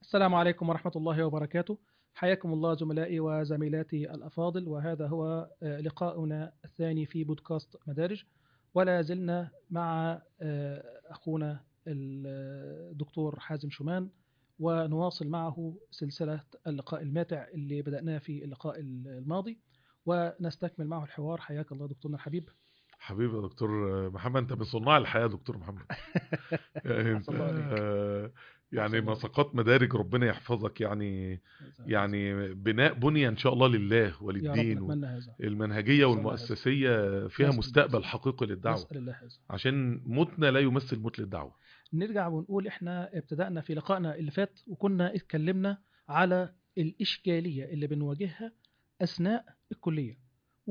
السلام عليكم ورحمة الله وبركاته حياكم الله زملائي وزميلاتي الأفاضل وهذا هو آه، لقاؤنا الثاني في بودكاست مدارج ولا زلنا مع آه، أخونا الدكتور حازم شومان ونواصل معه سلسلة اللقاء الماتع اللي بدأناه في اللقاء الماضي ونستكمل معه الحوار حياك الله دكتورنا الحبيب حبيبي يا دكتور محمد انت من صناع الحياه يا دكتور محمد يعني انت أحسن الله عليك. آه، يعني أحسن الله. مساقات مدارج ربنا يحفظك يعني يعني بناء بنيه ان شاء الله لله يا رب وللدين نتمنى هذا المنهجيه نسأل الله والمؤسسيه فيها نسأل- مستقبل حقيقي للدعوه نسأل الله هذا عشان موتنا لا يمثل موت للدعوه نرجع ونقول احنا ابتدأنا في لقائنا اللي فات وكنا اتكلمنا على الإشكالية اللي بنواجهها أثناء الكلية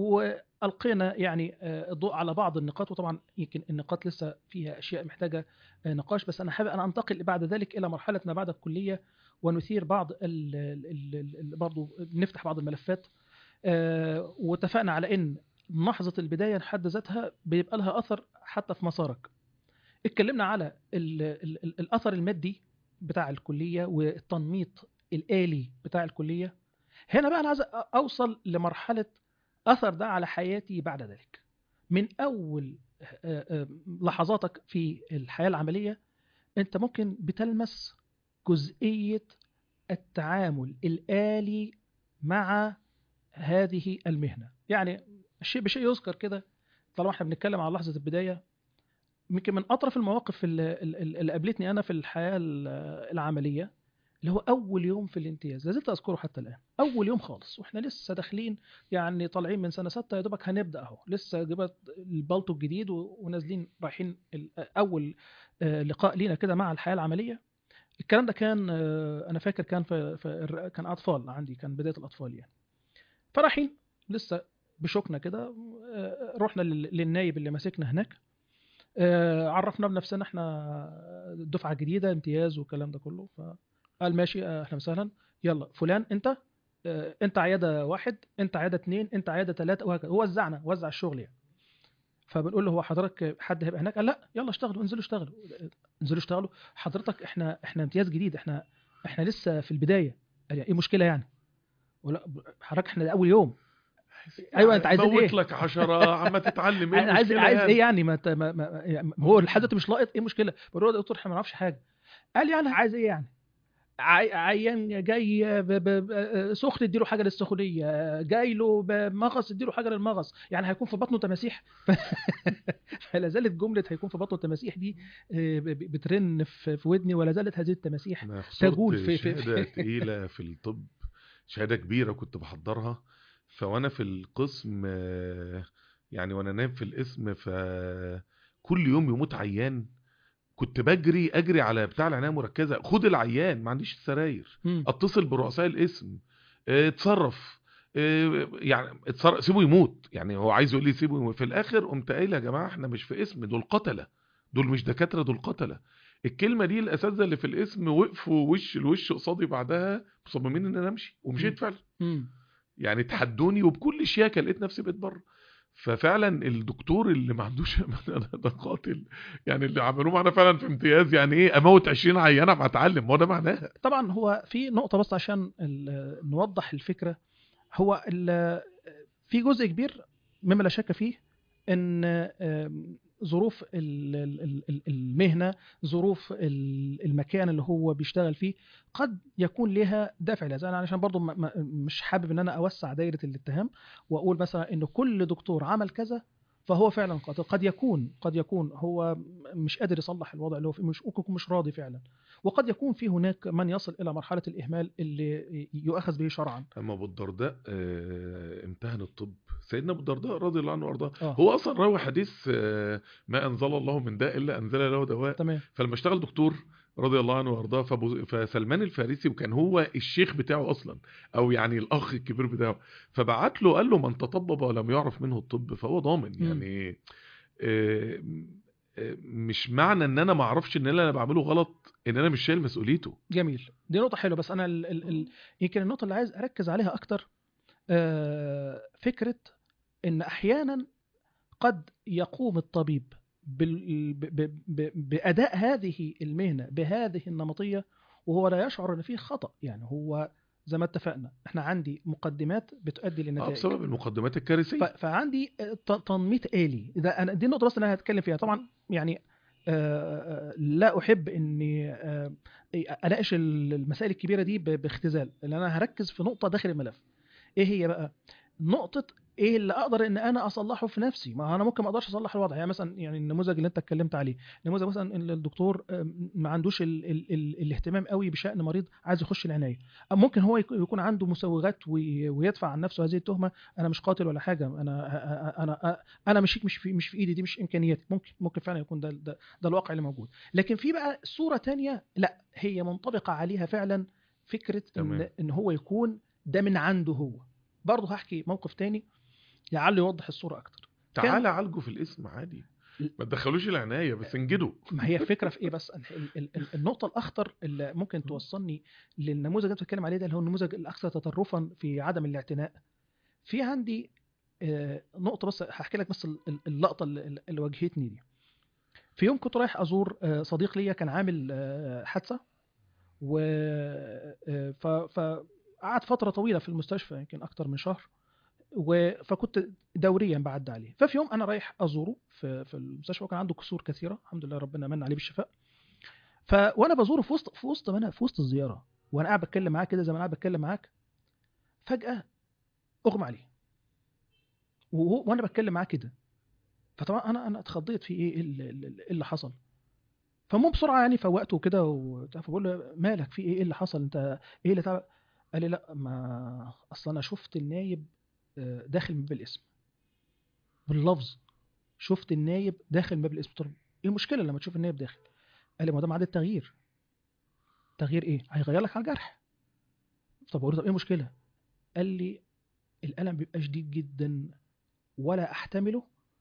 وألقينا يعني آه، الضوء على بعض النقاط وطبعا يمكن النقاط لسه فيها أشياء محتاجة آه، نقاش بس أنا حابب أن أنتقل بعد ذلك إلى مرحلة ما بعد الكلية ونثير بعض ال ال ال ال برضو نفتح بعض الملفات آه، واتفقنا على أن لحظة البداية لحد ذاتها بيبقى لها أثر حتى في مسارك اتكلمنا على ال ال ال الاثر المادي بتاع الكليه والتنميط الالي بتاع الكليه هنا بقى انا عايز أ- اوصل لمرحله اثر ده على حياتي بعد ذلك من اول آه، آه، لحظاتك في الحياه العمليه انت ممكن بتلمس جزئيه التعامل الالي مع هذه المهنه يعني الشيء بشيء يذكر كده طالما احنا بنتكلم على لحظه البدايه يمكن من اطرف المواقف اللي, اللي قابلتني انا في الحياه ال- العمليه اللي هو اول يوم في الامتياز لازلت اذكره حتى الان اول يوم خالص واحنا لسه داخلين يعني طالعين من سنه سته يا دوبك هنبدا اهو لسه جبت البلطو الجديد و- ونازلين رايحين ال- اول آه، لقاء لينا كده مع الحياه العمليه الكلام ده كان آه، انا فاكر كان في, في الر- كان اطفال عندي كان بدايه الاطفال يعني فرايحين لسه بشوكنا كده آه، رحنا لل- للنايب اللي ماسكنا هناك آه، عرفنا بنفسنا احنا دفعه جديده امتياز والكلام ده كله فقال ماشي آه، اهلا وسهلا يلا فلان انت آه، انت عياده واحد انت عياده اثنين انت عياده ثلاثه وهكذا هو وزعنا وزع الشغل يعني فبنقول له هو حضرتك حد هيبقى هناك قال لا يلا اشتغلوا انزلوا اشتغلوا انزلوا اشتغلوا حضرتك احنا احنا امتياز جديد احنا احنا لسه في البدايه قال يعني ايه المشكله يعني ولا حضرتك احنا ده اول يوم أيوة، أنت عايزين موت إيه؟ لك عشرة عم تتعلم ايه انا عايز المشكلة عايز يعني؟ ايه يعني ما, ت- ما, ما يعني هو لحد دلوقتي مش لاقط ايه المشكله بقول له يا دكتور احنا ما نعرفش حاجه قال لي انا عايز ايه يعني عي- عيان جاي ب- ب- ب- سخن اديله حاجه للسخونيه جاي له بمغص اديله حاجه للمغص يعني هيكون في بطنه تماسيح فلا زالت جمله هيكون في بطنه تماسيح دي آه، ب- ب- بترن في في ودني ولا زالت هذه التماسيح انا خسرت تجول في- في- شهاده تقيله في الطب شهاده كبيره كنت بحضرها فوانا في القسم آه، يعني وانا نايم في القسم فكل يوم يموت عيان كنت بجري اجري على بتاع العنايه المركزه خد العيان ما عنديش السراير مم. اتصل برؤساء القسم آه، اتصرف آه، يعني اتصرف سيبه يموت يعني هو عايز يقول لي سيبه يموت في الاخر قمت قايل يا جماعه احنا مش في اسم دول قتله دول مش دكاتره دول قتله الكلمه دي الاساتذه اللي في الاسم وقفوا وش لوش قصادي بعدها مصممين ان انا امشي مم. ومشيت فعلا مم. يعني تحدوني وبكل شياكه لقيت نفسي بقيت بره ففعلا الدكتور اللي ما عندوش أنا ده قاتل يعني اللي عملوه معانا فعلا في امتياز يعني ايه اموت 20 عيانه ما اتعلم ما هو ده معناها طبعا هو في نقطة بس عشان ال- نوضح الفكرة هو ال- في جزء كبير مما لا شك فيه ان آم، ظروف ال- ال- ال- المهنة ظروف ال- المكان اللي هو بيشتغل فيه قد يكون لها دافع لهذا انا علشان برضو ما- ما- مش حابب ان انا اوسع دايرة الاتهام واقول مثلا ان كل دكتور عمل كذا فهو فعلا قاتل قد يكون قد يكون هو مش قادر يصلح الوضع اللي هو فيه مش ممكن يكون مش راضي فعلا وقد يكون في هناك من يصل الى مرحله الاهمال اللي يؤخذ به شرعا اما ابو الدرداء آه، امتهن الطب سيدنا ابو الدرداء رضي الله عنه وارضاه اه هو اصلا راوي حديث آه، ما انزل الله من داء الا انزل له دواء تمام فلما اشتغل دكتور رضي الله عنه وارضاه فأبو- فسلمان الفارسي وكان هو الشيخ بتاعه اصلا او يعني الاخ الكبير بتاعه فبعت له قال له من تطبب ولم يعرف منه الطب فهو ضامن مم. يعني آه، آه، مش معنى ان انا ما اعرفش ان اللي انا بعمله غلط ان انا مش شايل مسؤوليته جميل دي نقطه حلوه بس انا ال ال ال يمكن النقطه اللي عايز اركز عليها اكتر آه، فكره ان احيانا قد يقوم الطبيب بال- ب- ب- ب- باداء هذه المهنه بهذه النمطيه وهو لا يشعر ان فيه خطا يعني هو زي ما اتفقنا احنا عندي مقدمات بتؤدي اه للنتائج بسبب المقدمات ف- الكارثيه فعندي ت- تنميط آلي ده أنا دي النقطة بس اللي أنا هتكلم فيها طبعا يعني آه، آه، لا أحب إني آه، أناقش المسائل الكبيرة دي ب- باختزال لأن أنا هركز في نقطة داخل الملف إيه هي بقى؟ نقطة ايه اللي اقدر ان انا اصلحه في نفسي ما انا ممكن ما اقدرش اصلح الوضع يعني مثلا يعني النموذج اللي انت اتكلمت عليه نموذج مثلا إن الدكتور آم، ما عندوش ال ال ال الاهتمام قوي بشان مريض عايز يخش العنايه أو ممكن هو يك- يكون عنده مسوغات وي- ويدفع عن نفسه هذه التهمه انا مش قاتل ولا حاجه انا انا انا مش مش في مش في ايدي دي مش امكانياتي ممكن ممكن فعلا يكون ده ده, ده الواقع اللي موجود لكن في بقى صوره تانية لا هي منطبقه عليها فعلا فكره ان تمام. ان هو يكون ده من عنده هو برضه هحكي موقف تاني لعله يوضح الصوره اكتر تعالى عالجه في الاسم عادي ما تدخلوش العنايه بس انجده ما هي الفكره في ايه بس ال- ال- ال- النقطه الاخطر اللي ممكن توصلني للنموذج اللي انت بتتكلم عليه ده اللي هو النموذج الاكثر تطرفا في عدم الاعتناء في عندي آه، نقطه بس هحكي لك بس ال- ال- اللقطه اللي اللي واجهتني دي في يوم كنت رايح ازور آه، صديق ليا كان عامل آه، حادثه و آه، ف فقعد فتره طويله في المستشفى يمكن اكتر من شهر و... فكنت دوريا بعد عليه ففي يوم انا رايح ازوره في في المستشفى وكان عنده كسور كثيره الحمد لله ربنا من عليه بالشفاء ف وانا بزوره في وسط في وسط ما انا في وسط الزياره وانا قاعد بتكلم معاه كده زي ما انا قاعد بتكلم معاك فجاه اغمى عليه وهو وانا بتكلم معاه كده فطبعا انا انا اتخضيت في ايه إيه اللي, اللي إيه اللي حصل فالمهم بسرعه يعني فوقته كده وبتاع، فبقول له مالك في ايه ايه اللي حصل انت ايه اللي تعب قال لي لا ما اصل انا شفت النايب آه، داخل من باب الاسم باللفظ شفت النايب داخل من باب الاسم قلت له ايه المشكله لما تشوف النايب داخل قال لي ما ده ميعاد التغيير تغيير ايه هيغير لك على الجرح طب اقول له طب ايه المشكله قال لي الالم بيبقى شديد جدا ولا احتمله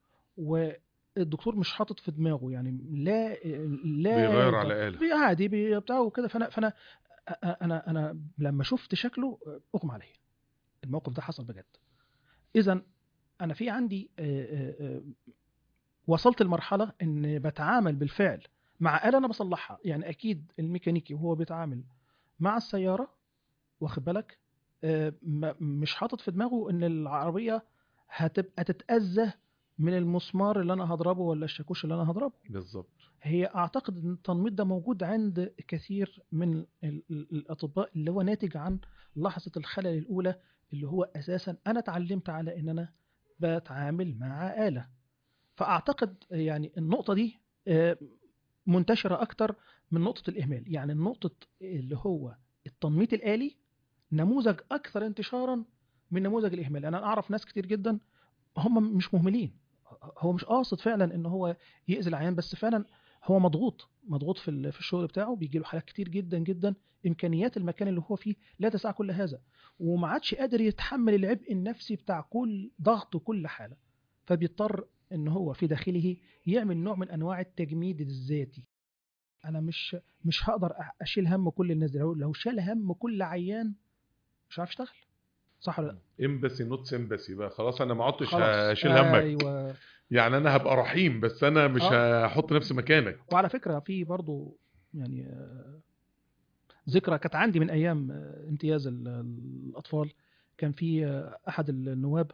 والدكتور مش حاطط في دماغه يعني لا لا بيغير على آلة بي- عادي بي- بتاع وكده فانا فانا أ- انا انا لما شفت شكله اغمى عليا الموقف ده حصل بجد اذا انا في عندي آه، آه، آه، وصلت لمرحله ان بتعامل بالفعل مع آلة انا بصلحها يعني اكيد الميكانيكي وهو بيتعامل مع السياره واخد بالك آه، م- مش حاطط في دماغه ان العربيه هتبقى تتاذى من المسمار اللي انا هضربه ولا الشاكوش اللي انا هضربه بالظبط هي اعتقد ان التنميط ده موجود عند كثير من ال- ال- الاطباء اللي هو ناتج عن لحظه الخلل الاولى اللي هو اساسا انا اتعلمت على ان انا بتعامل مع اله فاعتقد يعني النقطه دي آه، منتشره اكتر من نقطه الاهمال يعني النقطه اللي هو التنميط الالي نموذج اكثر انتشارا من نموذج الاهمال انا اعرف ناس كتير جدا هم مش مهملين هو مش قاصد فعلا ان هو يأذي العيان بس فعلا هو مضغوط مضغوط في ال- في الشغل بتاعه بيجي له حالات كتير جدا جدا امكانيات المكان اللي هو فيه لا تسع كل هذا وما عادش قادر يتحمل العبء النفسي بتاع كل ضغط كل حاله فبيضطر ان هو في داخله يعمل نوع من انواع التجميد الذاتي انا مش مش هقدر أ- اشيل هم كل الناس دي لو لو شال هم كل عيان مش عارف اشتغل صح ولا لا امباسي نوت سيمباسي بقى خلاص انا ما عدتش خلاص هشيل همك ايوه يعني انا هبقى رحيم بس انا مش آه. هحط نفسي مكانك وعلى فكره في برضو يعني آه، ذكرى كانت عندي من ايام آه، امتياز ال- الاطفال كان في آه، احد النواب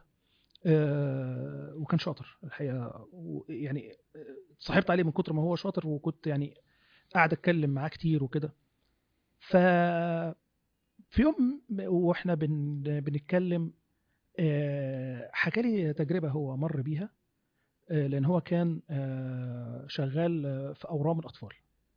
آه، وكان شاطر الحقيقه و- يعني آه، صاحبت عليه من كتر ما هو شاطر وكنت يعني قاعد اتكلم معاه كتير وكده ف في يوم واحنا بن بنتكلم آه، حكى لي تجربه هو مر بيها آه، لان هو كان آه، شغال آه، في اورام الاطفال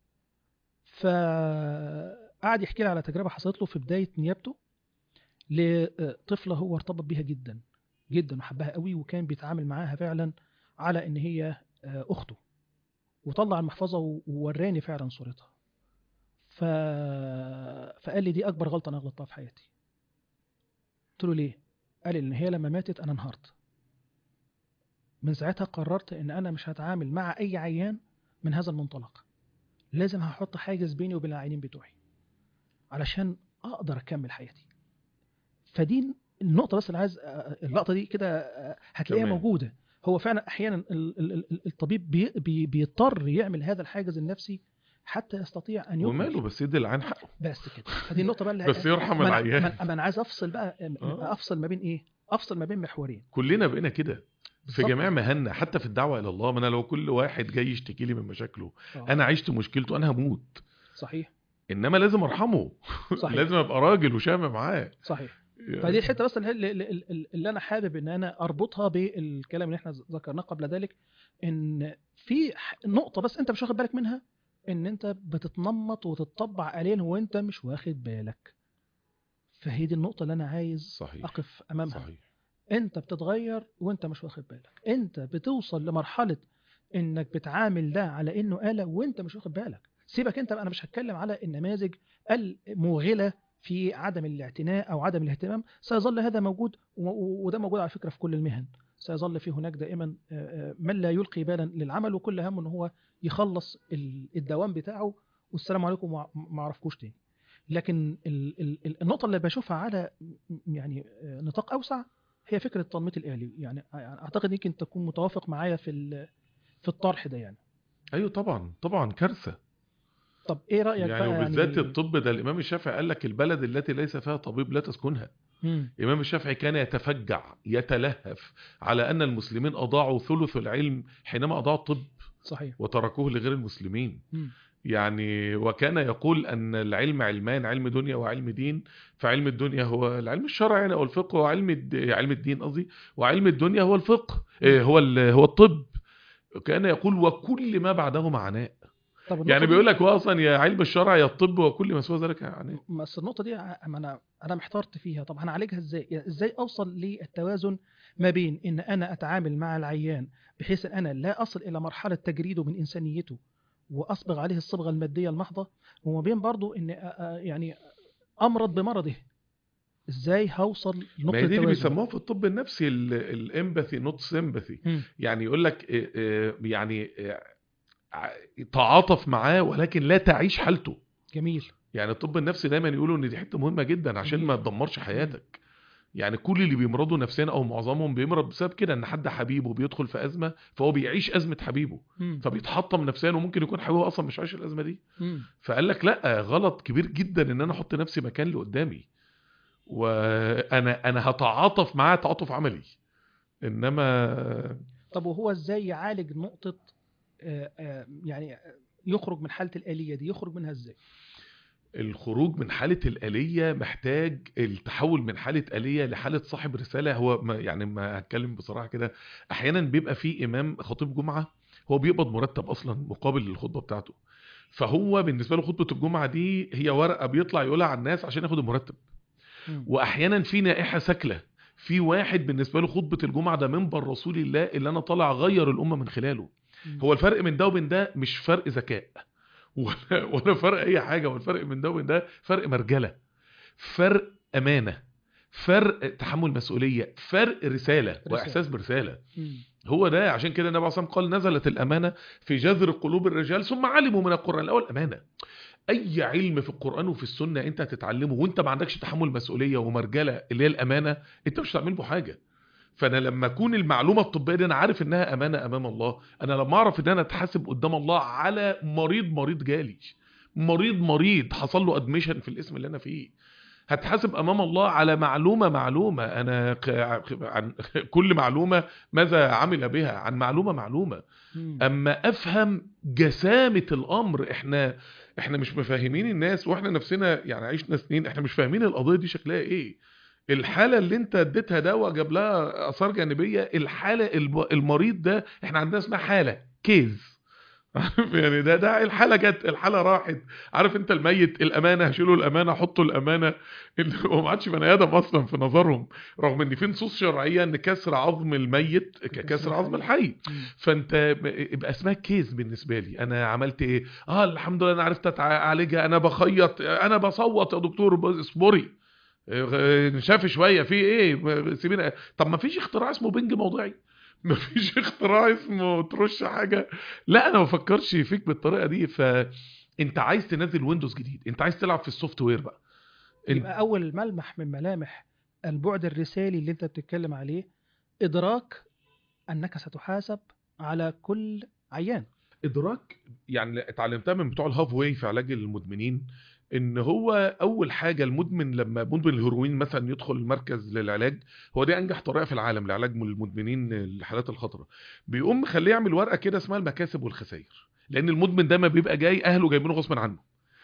فقعد يحكي لي على تجربه حصلت له في بدايه نيابته لطفله هو ارتبط بيها جدا جدا وحبها قوي وكان بيتعامل معاها فعلا على ان هي آه، اخته وطلع المحفظه و- ووراني فعلا صورتها ف... فقال لي دي اكبر غلطه انا غلطتها في حياتي قلت له ليه قال لي ان هي لما ماتت انا انهارت من ساعتها قررت ان انا مش هتعامل مع اي عيان من هذا المنطلق لازم هحط حاجز بيني وبين العيانين بتوعي علشان اقدر اكمل حياتي فدي النقطه بس اللي عايز اللقطه دي كده هتلاقيها تمام. موجوده هو فعلا احيانا ال- ال- ال- الطبيب بي بي بيضطر يعمل هذا الحاجز النفسي حتى يستطيع ان يخرج وماله بس يدي العين حقه بس كده هذه النقطه بقى اللي بس يرحم ما أنا- العيان ما أنا- ما انا عايز افصل بقى آه. افصل ما بين ايه افصل ما بين محورين كلنا بقينا كده في بالظبط. جميع مهنا حتى في الدعوه الى الله ما انا لو كل واحد جاي يشتكي لي من مشاكله آه. انا عشت مشكلته انا هموت صحيح انما لازم ارحمه صحيح لازم ابقى راجل وشامم معاه صحيح فدي الحته بس اللي, اللي, اللي انا حابب ان انا اربطها بالكلام اللي احنا ذكرناه قبل ذلك ان في ح- نقطه بس انت مش واخد بالك منها ان انت بتتنمط وتطبع عليه وانت مش واخد بالك فهي دي النقطه اللي انا عايز صحيح اقف امامها صحيح انت بتتغير وانت مش واخد بالك انت بتوصل لمرحله انك بتعامل ده على انه آلة وانت مش واخد بالك سيبك انت بقى، انا مش هتكلم على النماذج الموغله في عدم الاعتناء او عدم الاهتمام سيظل هذا موجود و- و- وده موجود على فكره في كل المهن سيظل في هناك دائما آه، آه، من لا يلقي بالا للعمل وكل همه ان هو يخلص ال- الدوام بتاعه والسلام عليكم وما ما اعرفكوش تاني لكن ال- ال- ال- النقطه اللي بشوفها على م- يعني آه، نطاق اوسع هي فكره التنميط الالي يعني يعني اعتقد يمكن تكون متوافق معايا في ال- في الطرح ده يعني ايوه طبعا طبعا كارثه طب ايه رايك يعني بقى وبالذات يعني الطب ده الامام الشافعي قال لك البلد التي ليس فيها طبيب لا تسكنها مم. الامام الشافعي كان يتفجع يتلهف على ان المسلمين اضاعوا ثلث العلم حينما اضاعوا الطب صحيح وتركوه لغير المسلمين مم. يعني وكان يقول ان العلم علمان علم دنيا وعلم دين فعلم الدنيا هو العلم الشرعي يعني او الفقه وعلم الد... علم الدين قصدي وعلم الدنيا هو الفقه إيه هو ال... هو الطب كان يقول وكل ما بعده معناه طب النقطة يعني دي- بيقول لك هو اصلا يا علم الشرع يا الطب وكل ما سوى ذلك يعني بس النقطة دي ع- ما انا انا محتارت فيها طب هنعالجها ازاي؟ يعني ازاي اوصل للتوازن ما بين ان انا اتعامل مع العيان بحيث ان انا لا اصل الى مرحلة تجريده من انسانيته واصبغ عليه الصبغة المادية المحضة وما بين برضو ان أ- أ- يعني امرض بمرضه ازاي هوصل لنقطة ما هي دي اللي التوازن؟ بيسموها في الطب النفسي الامباثي نوت سيمباثي مم. يعني يقول لك إيه، إيه، يعني إيه، ع- تعاطف معاه ولكن لا تعيش حالته جميل يعني الطب النفسي دايما يقولوا ان دي حته مهمه جدا عشان ما تدمرش حياتك يعني كل اللي بيمرضوا نفسيا او معظمهم بيمرض بسبب كده ان حد حبيبه بيدخل في ازمه فهو بيعيش ازمه حبيبه مم. فبيتحطم نفسيا وممكن يكون حبيبه اصلا مش عايش الازمه دي مم. فقال لك لا غلط كبير جدا ان انا احط نفسي مكان اللي قدامي وانا انا هتعاطف معاه تعاطف عملي انما طب وهو ازاي يعالج نقطة آه، آه، يعني يخرج من حالة الآلية دي يخرج منها ازاي؟ الخروج من حالة الآلية محتاج التحول من حالة آلية لحالة صاحب رسالة هو ما يعني ما هتكلم بصراحة كده أحيانا بيبقى في إمام خطيب جمعة هو بيقبض مرتب أصلا مقابل للخطبة بتاعته فهو بالنسبة له خطبة الجمعة دي هي ورقة بيطلع يقولها على الناس عشان ياخد المرتب مم. واحيانا في نائحه ساكله في واحد بالنسبه له خطبه الجمعه ده منبر رسول الله اللي انا طالع اغير الامه من خلاله مم. هو الفرق من ده وبين ده مش فرق ذكاء ولا ولا فرق اي حاجه هو الفرق من ده وبين ده فرق مرجله فرق امانه فرق تحمل مسؤوليه فرق رساله واحساس برساله مم. هو ده عشان كده النبي عليه الصلاه والسلام قال نزلت الامانه في جذر قلوب الرجال ثم علموا من القران الاول امانه اي علم في القران وفي السنه انت هتتعلمه وانت ما عندكش تحمل مسؤوليه ومرجله اللي هي الامانه انت مش هتعمل به حاجه فانا لما اكون المعلومه الطبيه دي انا عارف انها امانه امام الله انا لما اعرف ان انا اتحاسب قدام الله على مريض مريض جالي مريض مريض حصل له ادميشن في الاسم اللي انا فيه هتحاسب امام الله على معلومه معلومه انا ق- عن كل معلومه ماذا عمل بها عن معلومه معلومه مم. اما افهم جسامه الامر احنا احنا مش مفاهمين الناس واحنا نفسنا يعني عشنا سنين احنا مش فاهمين القضيه دي شكلها ايه الحاله اللي انت اديتها دواء جاب لها اثار جانبيه الحاله الب- المريض ده احنا عندنا اسمها حاله كيز عارف يعني ده ده الحاله جت الحاله راحت عارف انت الميت الامانه هشيلوا الامانه حطوا الامانه إن- هو ما عادش بني ادم اصلا في نظرهم رغم ان في نصوص شرعيه ان كسر عظم الميت ككسر عظم الحي مم. فانت ب- يبقى اسمها كيس بالنسبه لي انا عملت ايه اه الحمد لله انا عرفت أتع- اعالجها انا بخيط انا بصوت يا دكتور ب- اصبري آه، نشاف شويه في ايه سيبينا طب ما فيش اختراع اسمه بنج موضعي ما فيش اختراع اسمه ترش حاجه لا انا ما بفكرش فيك بالطريقه دي فانت عايز تنزل ويندوز جديد انت عايز تلعب في السوفت وير بقى إن- يبقى اول ملمح من ملامح البعد الرسالي اللي انت بتتكلم عليه ادراك انك ستحاسب على كل عيان ادراك يعني اتعلمتها من بتوع الهاف واي في علاج المدمنين ان هو اول حاجه المدمن لما مدمن الهيروين مثلا يدخل المركز للعلاج هو دي انجح طريقه في العالم لعلاج المدمنين الحالات الخطره بيقوم مخليه يعمل ورقه كده اسمها المكاسب والخسائر لان المدمن ده ما بيبقى جاي اهله جايبينه غصب عنه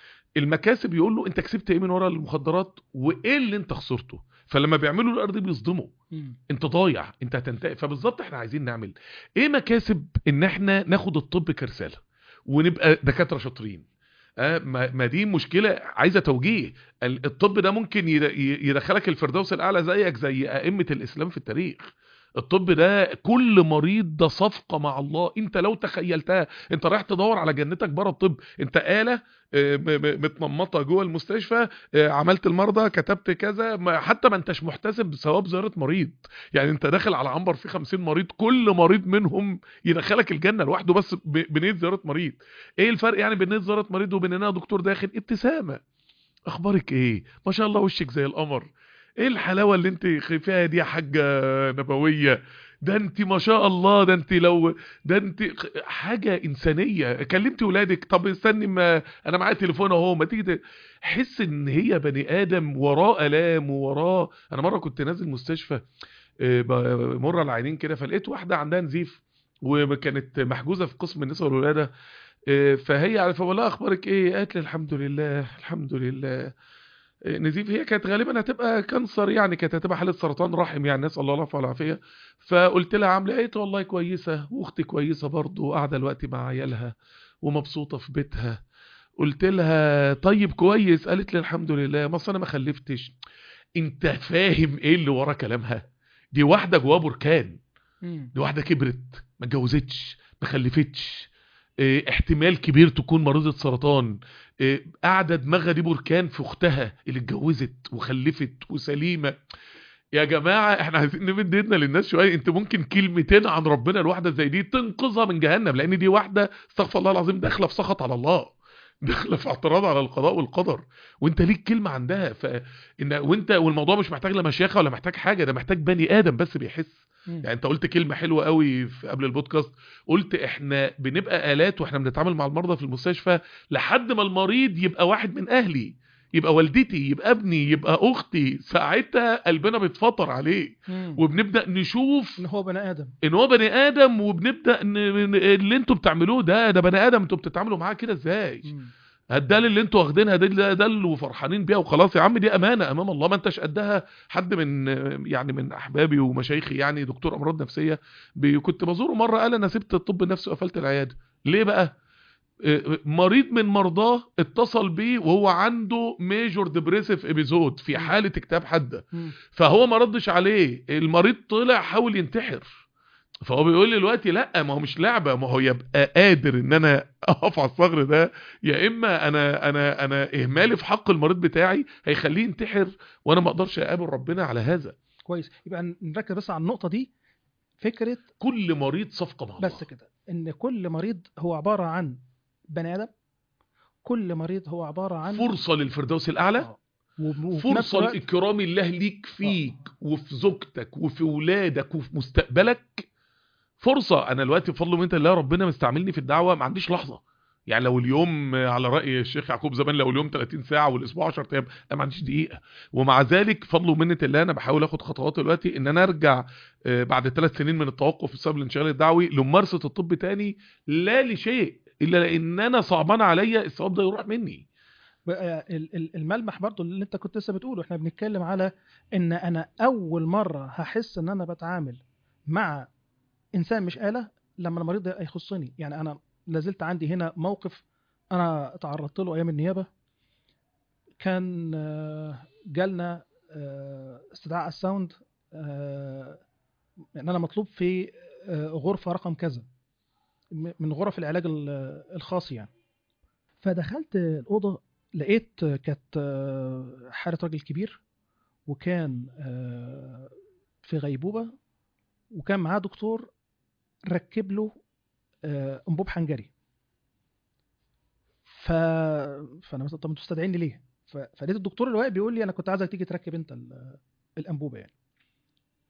المكاسب يقول له انت كسبت ايه من ورا المخدرات وايه اللي انت خسرته فلما بيعملوا الارض بيصدموا مم. انت ضايع انت هتنتهي فبالظبط احنا عايزين نعمل ايه مكاسب ان احنا ناخد الطب كرساله ونبقى دكاتره شاطرين آه ما ما دي مشكله عايزه توجيه ال- الطب ده ممكن يد- ي- يدخلك الفردوس الاعلى زيك زي ائمه الاسلام في التاريخ الطب ده كل مريض ده صفقه مع الله انت لو تخيلتها انت رايح تدور على جنتك بره الطب انت آلة آه، م- م- متنمطه جوه المستشفى آه، عملت المرضى كتبت كذا ما- حتى ما انتش محتسب بثواب زياره مريض يعني انت داخل على عنبر فيه 50 مريض كل مريض منهم يدخلك الجنه لوحده بس ب- بنيه زياره مريض ايه الفرق يعني بين نيه زياره مريض وبين ان انا دكتور داخل ابتسامه اخبارك ايه ما شاء الله وشك زي القمر ايه الحلاوه اللي انت فيها دي يا حاجه نبويه ده انت ما شاء الله ده انت لو ده انت حاجه انسانيه كلمتي ولادك طب استني ما انا معايا تليفون اهو ما تيجي ت- حس ان هي بني ادم وراه الام ووراه انا مره كنت نازل مستشفى آه، بمر على العينين كده فلقيت واحده عندها نزيف وكانت محجوزه في قسم النساء والولاده آه، فهي عارفه فبقول لها اخبارك ايه قالت لي الحمد لله الحمد لله آه، نزيف هي كانت غالبا هتبقى كانسر يعني كانت هتبقى حاله سرطان رحم يعني نسال الله العافيه والعافيه فقلت لها عامله ايه قالت والله كويسه واختي كويسه برضه وقاعده دلوقتي مع عيالها ومبسوطه في بيتها قلت لها طيب كويس قالت لي الحمد لله ما أصل انا ما خلفتش انت فاهم ايه اللي ورا كلامها دي واحده جواها بركان مم. دي واحده كبرت ما اتجوزتش ما خلفتش اه احتمال كبير تكون مريضه سرطان اه قاعده دماغها دي بركان في اختها اللي اتجوزت وخلفت وسليمه يا جماعه احنا عايزين نمد ايدنا للناس شويه انت ممكن كلمتين عن ربنا الواحده زي دي تنقذها من جهنم لان دي واحده استغفر الله العظيم داخله في سخط على الله داخله في اعتراض على القضاء والقدر وانت ليك كلمه عندها ف إن وانت والموضوع مش محتاج لا مشيخه ولا محتاج حاجه ده محتاج بني ادم بس بيحس مم. يعني انت قلت كلمه حلوه قوي في قبل البودكاست قلت احنا بنبقى الات واحنا بنتعامل مع المرضى في المستشفى لحد ما المريض يبقى واحد من اهلي يبقى والدتي يبقى ابني يبقى اختي ساعتها قلبنا بيتفطر عليه مم. وبنبدا نشوف ان هو بني ادم ان هو بني ادم وبنبدا ن... ن- اللي انتوا بتعملوه ده ده بني ادم انتوا بتتعاملوا معاه كده ازاي مم. هدال اللي انتوا واخدينها دي ده ده اللي وفرحانين بيها وخلاص يا عم دي امانه امام الله ما انتش قدها حد من يعني من احبابي ومشايخي يعني دكتور امراض نفسيه بي- كنت بزوره مره قال انا سبت الطب النفسي وقفلت العياده ليه بقى اه، مريض من مرضاه اتصل بيه وهو عنده ميجور ديبريسيف ابيزود في حاله اكتئاب حاده مم. فهو ما ردش عليه المريض طلع حاول ينتحر فهو بيقول لي دلوقتي لا ما هو مش لعبه ما هو يبقى قادر ان انا اقف على الثغر ده يا اما انا انا انا اهمالي في حق المريض بتاعي هيخليه ينتحر وانا ما اقدرش اقابل ربنا على هذا كويس يبقى نركز بس على النقطه دي فكره كل مريض صفقه مع الله بس كده ان كل مريض هو عباره عن بني ادم كل مريض هو عباره عن فرصه للفردوس الاعلى آه. وب- وفي نفس فرصه الوقت لاكرام الله ليك فيك وفي زوجتك وفي ولادك وفي مستقبلك فرصه انا دلوقتي بفضل من الله ربنا مستعملني في الدعوه ما عنديش لحظه يعني لو اليوم على راي الشيخ يعقوب زمان لو اليوم 30 ساعه والاسبوع 10 ايام انا ما عنديش دقيقه ومع ذلك فضل ومنه الله انا بحاول اخد خطوات دلوقتي ان انا ارجع آه، بعد ثلاث سنين من التوقف بسبب الانشغال الدعوي لممارسه الطب تاني لا لشيء الا لان انا صعبان عليا الثواب ده يروح مني بقى ال- ال- الملمح برضو اللي انت كنت لسه بتقوله احنا بنتكلم على ان انا اول مره هحس ان انا بتعامل مع انسان مش آلة لما المريض ده يخصني يعني انا لازلت عندي هنا موقف انا تعرضت له ايام النيابه كان آه، جالنا آه، استدعاء الساوند آه، ان انا مطلوب في آه، غرفه رقم كذا م- من غرف العلاج ال- الخاص يعني فدخلت الاوضه لقيت كانت آه، حاله راجل كبير وكان آه، في غيبوبه وكان معاه دكتور ركب له آه، انبوب حنجري ف... فانا مثلا طب انتوا مستدعيني ليه؟ ف... فلقيت الدكتور اللي واقف بيقول لي انا كنت عايزك تيجي تركب انت ال- الانبوبه يعني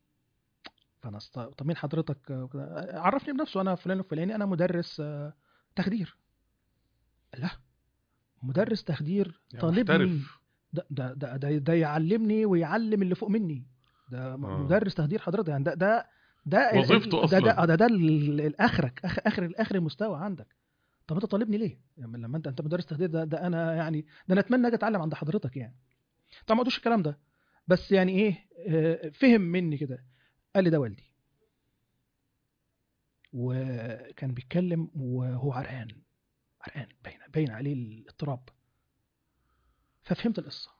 فانا است... طب مين حضرتك وكده. عرفني بنفسه انا فلان الفلاني انا مدرس آه، تخدير لا مدرس تخدير يعني طالبني محترف. ده ده ده, ده, ده يعلمني ويعلم اللي فوق مني ده آه. مدرس تخدير حضرتك يعني ده ده ده وظيفته ده أصلاً. ده ده, ده ال- الاخرك اخر اخر اخر المستوى عندك طب انت طالبني ليه؟ يعني لما انت انت مدرس تخدير ده, ده انا يعني ده انا اتمنى اجي اتعلم عند حضرتك يعني طبعا ما قلتوش الكلام ده بس يعني ايه آه، فهم مني كده قال لي ده والدي وكان بيتكلم وهو عرقان عرقان باين باين عليه الاضطراب ففهمت القصه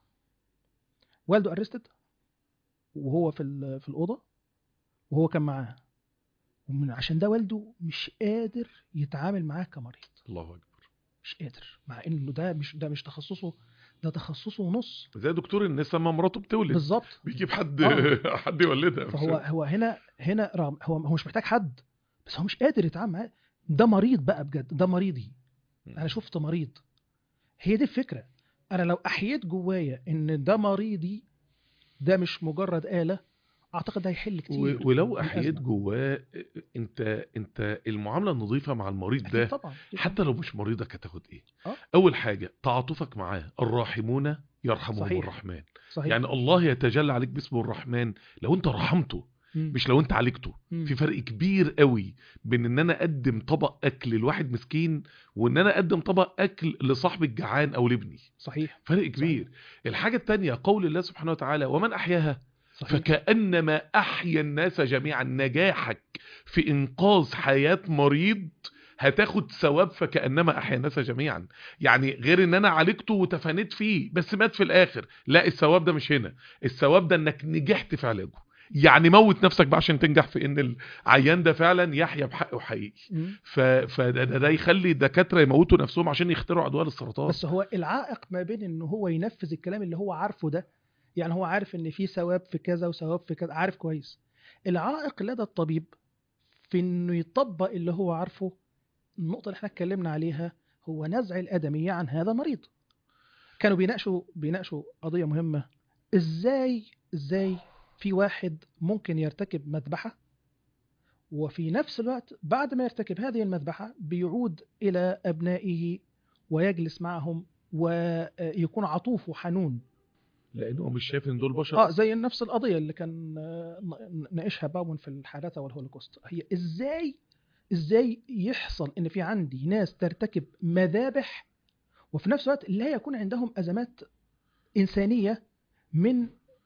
والده ارستد وهو في ال- في الاوضه وهو كان معاه ومن عشان ده والده مش قادر يتعامل معاه كمريض الله اكبر مش قادر مع انه ده مش ده مش تخصصه ده تخصصه ونص زي دكتور النساء ما مراته بتولد بالظبط بيجيب حد آه. حد يولدها فهو هو هنا هنا رغم هو هو مش محتاج حد بس هو مش قادر يتعامل معاه ده مريض بقى بجد ده مريضي انا شفت مريض هي دي الفكره انا لو احييت جوايا ان ده مريضي ده مش مجرد آلة اعتقد ده هيحل كتير و- ولو من احييت الأزمة. جواه انت انت المعامله النظيفه مع المريض أكيد ده طبعا حتى لو مش مريضك هتاخد ايه آه. اول حاجه تعاطفك معاه الراحمون يرحمهم صحيح. الرحمن صحيح يعني الله يتجلى عليك باسمه الرحمن لو انت رحمته مم. مش لو انت عالجته مم. في فرق كبير قوي بين ان انا اقدم طبق اكل لواحد مسكين وان انا اقدم طبق اكل لصاحبي الجعان او لابني صحيح فرق كبير الحاجه التانية قول الله سبحانه وتعالى ومن احياها صحيح فكأنما أحيا الناس جميعا نجاحك في إنقاذ حياة مريض هتاخد ثواب فكأنما أحيا الناس جميعا يعني غير ان انا عالجته وتفانيت فيه بس مات في الاخر لا الثواب ده مش هنا الثواب ده انك نجحت في علاجه يعني موت نفسك بقى عشان تنجح في ان العيان ده فعلا يحيا بحقه حقيقي مم. ف... فده ده يخلي الدكاتره يموتوا نفسهم عشان يخترعوا ادويه للسرطان بس هو العائق ما بين ان هو ينفذ الكلام اللي هو عارفه ده يعني هو عارف ان في ثواب في كذا وثواب في كذا عارف كويس العائق لدى الطبيب في انه يطبق اللي هو عارفه النقطه اللي احنا اتكلمنا عليها هو نزع الادميه عن هذا المريض كانوا بيناقشوا بيناقشوا قضيه مهمه ازاي ازاي في واحد ممكن يرتكب مذبحه وفي نفس الوقت بعد ما يرتكب هذه المذبحه بيعود الى ابنائه ويجلس معهم ويكون عطوف وحنون لانه مش شايف ان دول بشر اه زي نفس القضيه اللي كان آه، ناقشها باون في الحادثه والهولوكوست هي ازاي ازاي يحصل ان في عندي ناس ترتكب مذابح وفي نفس الوقت لا يكون عندهم ازمات انسانيه من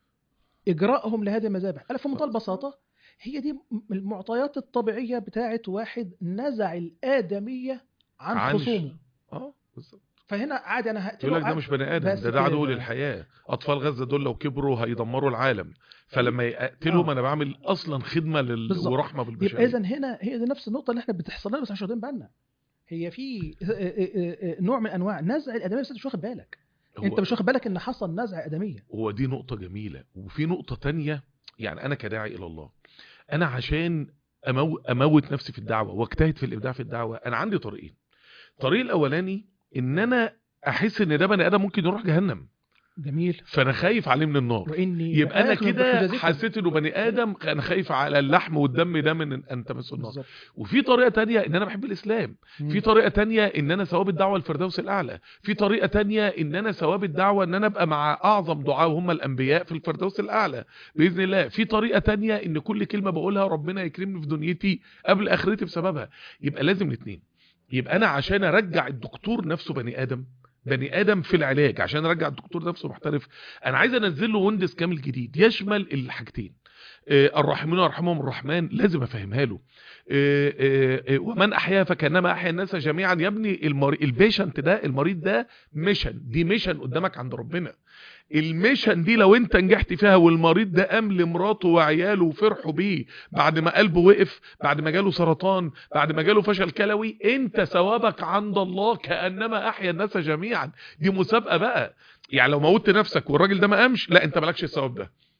اجرائهم لهذه المذابح قال في منتهى البساطه هي دي المعطيات الطبيعيه بتاعت واحد نزع الادميه عن عن- خصومه اه بالظبط فهنا عادي انا هقتله يقول لك ده عادي. مش بني ادم بس ده ده عدو كده. للحياه اطفال غزه دول لو كبروا هيدمروا العالم فلما يقتلهم آه. انا بعمل اصلا خدمه لل... بالظبط. ورحمه يبقى بالبشريه اذا هنا هي دي نفس النقطه اللي احنا بتحصل لنا بس مش واخدين بالنا هي في آه، آه، آه، نوع من انواع نزع الادميه بس انت مش واخد بالك انت مش واخد بالك ان حصل نزع ادميه هو دي نقطة جميلة وفي نقطة تانية يعني أنا كداعي إلى الله أنا عشان أمو... أموت نفسي في الدعوة واجتهد في الإبداع في الدعوة أنا عندي طريقين الطريق الأولاني إن أنا أحس إن ده بني آدم ممكن يروح جهنم جميل فأنا خايف عليه من النار واني يبقى أنا لآخذ كده بحجازكم. حسيت إنه بني آدم أنا خايف على اللحم والدم ده من أن تمس النار بالظبط وفي طريقة تانية إن أنا بحب الإسلام في طريقة تانية ان انا ثواب الدعوة الفردوس الاعلى في طريقة تانية ان انا ثواب الدعوة ان انا ابقى مع اعظم دعاء وهم الانبياء في الفردوس الاعلى باذن الله في طريقة تانية ان كل كلمة بقولها ربنا يكرمني في دنيتي قبل اخرتي بسببها يبقى لازم الاثنين يبقى انا عشان ارجع الدكتور نفسه بني ادم بني ادم في العلاج عشان ارجع الدكتور نفسه محترف انا عايز انزل له ويندوز كامل جديد يشمل الحاجتين آه، الراحمون يرحمهم الرحمن لازم افهمها له آه، آه، آه، ومن احيا فكانما احيا الناس جميعا يا ابني المري... البيشنت ده المريض ده ميشن دي ميشن قدامك عند ربنا الميشن دي لو انت نجحت فيها والمريض ده قام لمراته وعياله وفرحوا بيه بعد ما قلبه وقف بعد ما جاله سرطان بعد ما جاله فشل كلوي انت ثوابك عند الله كانما احيا الناس جميعا دي مسابقه بقى يعني لو موتت نفسك والراجل ده ما قامش لا انت مالكش الثواب ده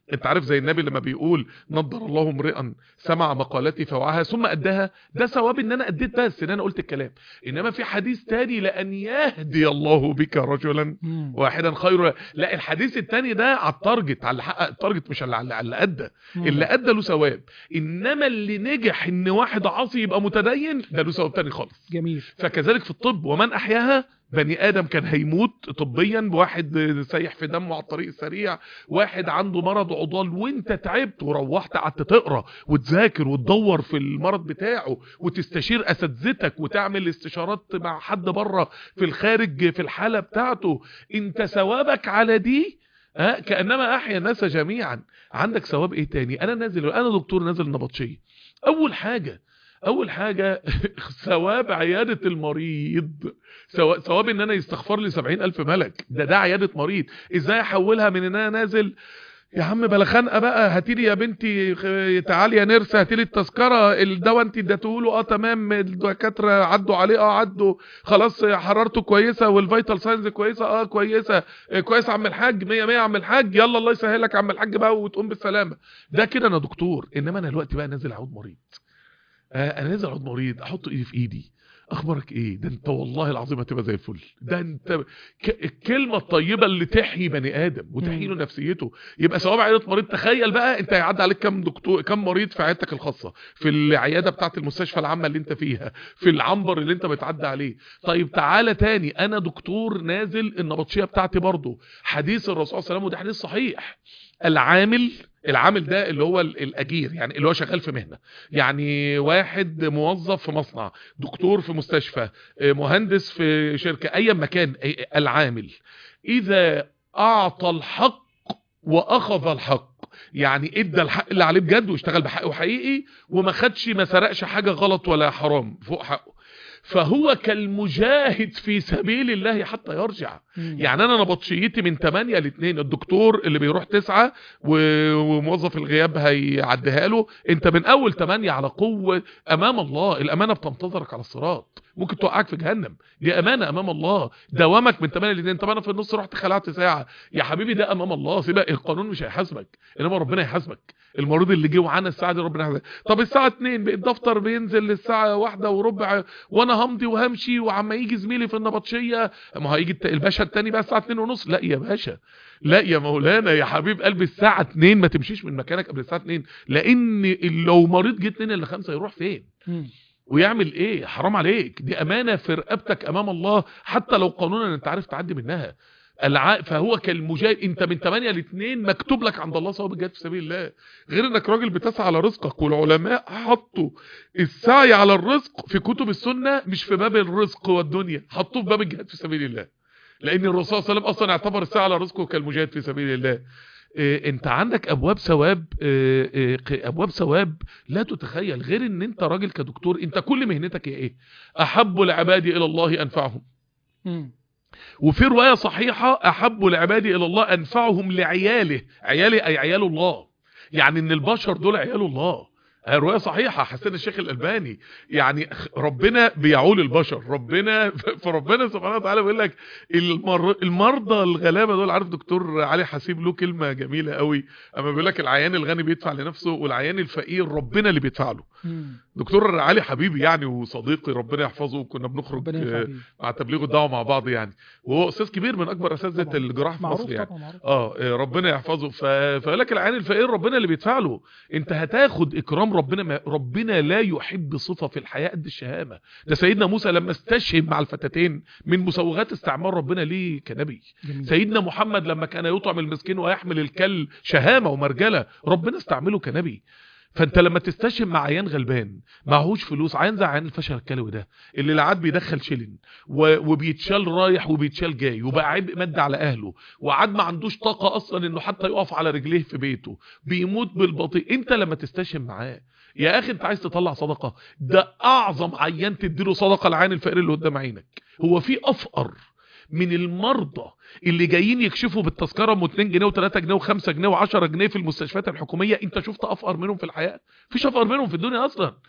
انت عارف زي النبي لما بيقول نضر الله امرئا سمع مقالتي فوعاها ثم اداها ده ثواب ان انا اديت بس ان انا قلت الكلام انما في حديث تاني لان يهدي الله بك رجلا مم. واحدا خير لا الحديث التاني ده على التارجت على اللي حقق التارجت مش على على اللي ادى مم. اللي ادى له ثواب انما اللي نجح ان واحد عاصي يبقى متدين ده له ثواب تاني خالص جميل فكذلك في الطب ومن احياها بني ادم كان هيموت طبيا بواحد سايح في دمه على الطريق السريع واحد عنده مرض عضال وانت تعبت وروحت قعدت تقرا وتذاكر وتدور في المرض بتاعه وتستشير اساتذتك وتعمل استشارات مع حد بره في الخارج في الحاله بتاعته انت ثوابك على دي ها كانما احيا الناس جميعا عندك ثواب ايه تاني انا نازل انا دكتور نازل نبطشيه اول حاجه اول حاجه ثواب عياده المريض سوا- ثواب ان انا يستغفر لي سبعين الف ملك ده ده عياده مريض ازاي احولها من ان انا نازل يا عم بلا خنقه بقى هاتيلي يا بنتي خ- تعالي يا نرسه هاتيلي التذكره الدواء انت اديته له اه تمام الدكاتره عدوا عليه اه عدوا خلاص حرارته كويسه والفيتال ساينز كويسه اه كويسه آه، كويس يا عم الحاج 100 100 يا عم الحاج يلا الله يسهلك يا عم الحاج بقى وتقوم بالسلامه ده كده انا دكتور انما انا دلوقتي بقى نازل اعود مريض آه انا نازل اعود مريض احط ايدي في ايدي اخبارك ايه ده انت والله العظيم هتبقى زي الفل ده انت ك... الكلمه الطيبه اللي تحيي بني ادم وتحيي له مم. نفسيته يبقى ثواب عياده مريض تخيل بقى انت هيعدي عليك كام دكتور كام مريض في عيادتك الخاصه في العياده بتاعه المستشفى العامه اللي انت فيها في العنبر اللي انت بتعدي عليه طيب تعالى تاني انا دكتور نازل النبطشيه بتاعتي برضه حديث الرسول صلى الله عليه وسلم وده حديث صحيح العامل العامل ده اللي هو ال- الاجير يعني اللي هو شغال في مهنه يعني واحد موظف في مصنع دكتور في مستشفى آه، مهندس في شركه اي مكان آه، العامل اذا اعطى الحق واخذ الحق يعني ادى الحق اللي عليه بجد واشتغل بحقه حقيقي وما خدش ما سرقش حاجه غلط ولا حرام فوق حقه فهو كالمجاهد في سبيل الله حتى يرجع مم. يعني انا نبطشيتي من 8 ل 2 الدكتور اللي بيروح 9 و- وموظف الغياب هيعديها له انت من اول 8 على قوه امام الله الامانه بتنتظرك على الصراط ممكن توقعك في جهنم دي امانه امام الله دوامك من 8 ل 2 طب انا في النص رحت خلعت ساعه يا حبيبي ده امام الله سيبك القانون مش هيحاسبك انما ربنا يحاسبك المريض اللي جه وعانى الساعه دي ربنا يحاسبك طب الساعه 2 الدفتر بينزل للساعه واحدة وربع وانا همضي وهمشي وعما يجي زميلي في النبطشيه ما هيجي الت- الباشا التاني بقى الساعه 2 ونص لا يا باشا لا يا مولانا يا حبيب قلبي الساعه 2 ما تمشيش من مكانك قبل الساعه 2 لان لو مريض جه 2 الا 5 يروح فين مم. ويعمل ايه حرام عليك دي امانه في رقبتك امام الله حتى لو قانونا انت عارف تعدي منها الع... فهو كالمجاهد انت من 8 ل 2 مكتوب لك عند الله ثواب الجهاد في سبيل الله غير انك راجل بتسعى على رزقك والعلماء حطوا السعي على الرزق في كتب السنه مش في باب الرزق والدنيا حطوه في باب الجهاد في سبيل الله لان الرسول صلى الله عليه وسلم اصلا اعتبر السعي على رزقه كالمجاهد في سبيل الله إيه انت عندك ابواب ثواب إيه إيه ابواب ثواب لا تتخيل غير ان انت راجل كدكتور انت كل مهنتك هي ايه احب العباد الى الله انفعهم مم. وفي رواية صحيحة أحب العباد إلى الله أنفعهم لعياله عياله أي عيال الله يعني إن البشر دول عيال الله آه، رواية صحيحة حسن الشيخ الألباني يعني ربنا بيعول البشر ربنا فربنا سبحانه وتعالى بيقول لك المر... المرضى الغلابة دول عارف دكتور علي حسيب له كلمة جميلة قوي أما بيقول لك العيان الغني بيدفع لنفسه والعيان الفقير ربنا اللي بيدفع له مم. دكتور علي حبيبي يعني وصديقي ربنا يحفظه كنا بنخرج ربنا ينفع آه، بيه. مع تبليغ الدعوه مع بعض يعني وهو استاذ كبير من اكبر اساتذه طبعاً. الجراحه في معروف مصر يعني طبعا معروف اه آه، ربنا يحفظه ف... فيقول لك العين الفقير ربنا اللي بيدفع له انت هتاخد اكرام ربنا ما... ربنا لا يحب صفه في الحياه قد الشهامه ده سيدنا موسى لما استشهد مع الفتاتين من مسوغات استعمار ربنا ليه كنبي جميل سيدنا محمد لما كان يطعم المسكين ويحمل الكل شهامه ومرجله ربنا استعمله كنبي فانت لما تستشهد مع عيان غلبان معهوش فلوس عيان زي عيان الفشل الكلوي ده اللي لا عاد بيدخل شيلن و- وبيتشال رايح وبيتشال جاي وبقى عبء مادي على اهله وعاد ما عندوش طاقه اصلا انه حتى يقف على رجليه في بيته بيموت بالبطيء انت لما تستشهد معاه يا اخي انت عايز تطلع صدقه ده اعظم عيان تديله صدقه العيان الفقير اللي قدام عينك هو في افقر من المرضى اللي جايين يكشفوا بالتذكره ام 2 جنيه و3 جنيه و5 جنيه و10 جنيه في المستشفيات الحكوميه انت شفت افقر منهم في الحياه مفيش افقر منهم في الدنيا اصلا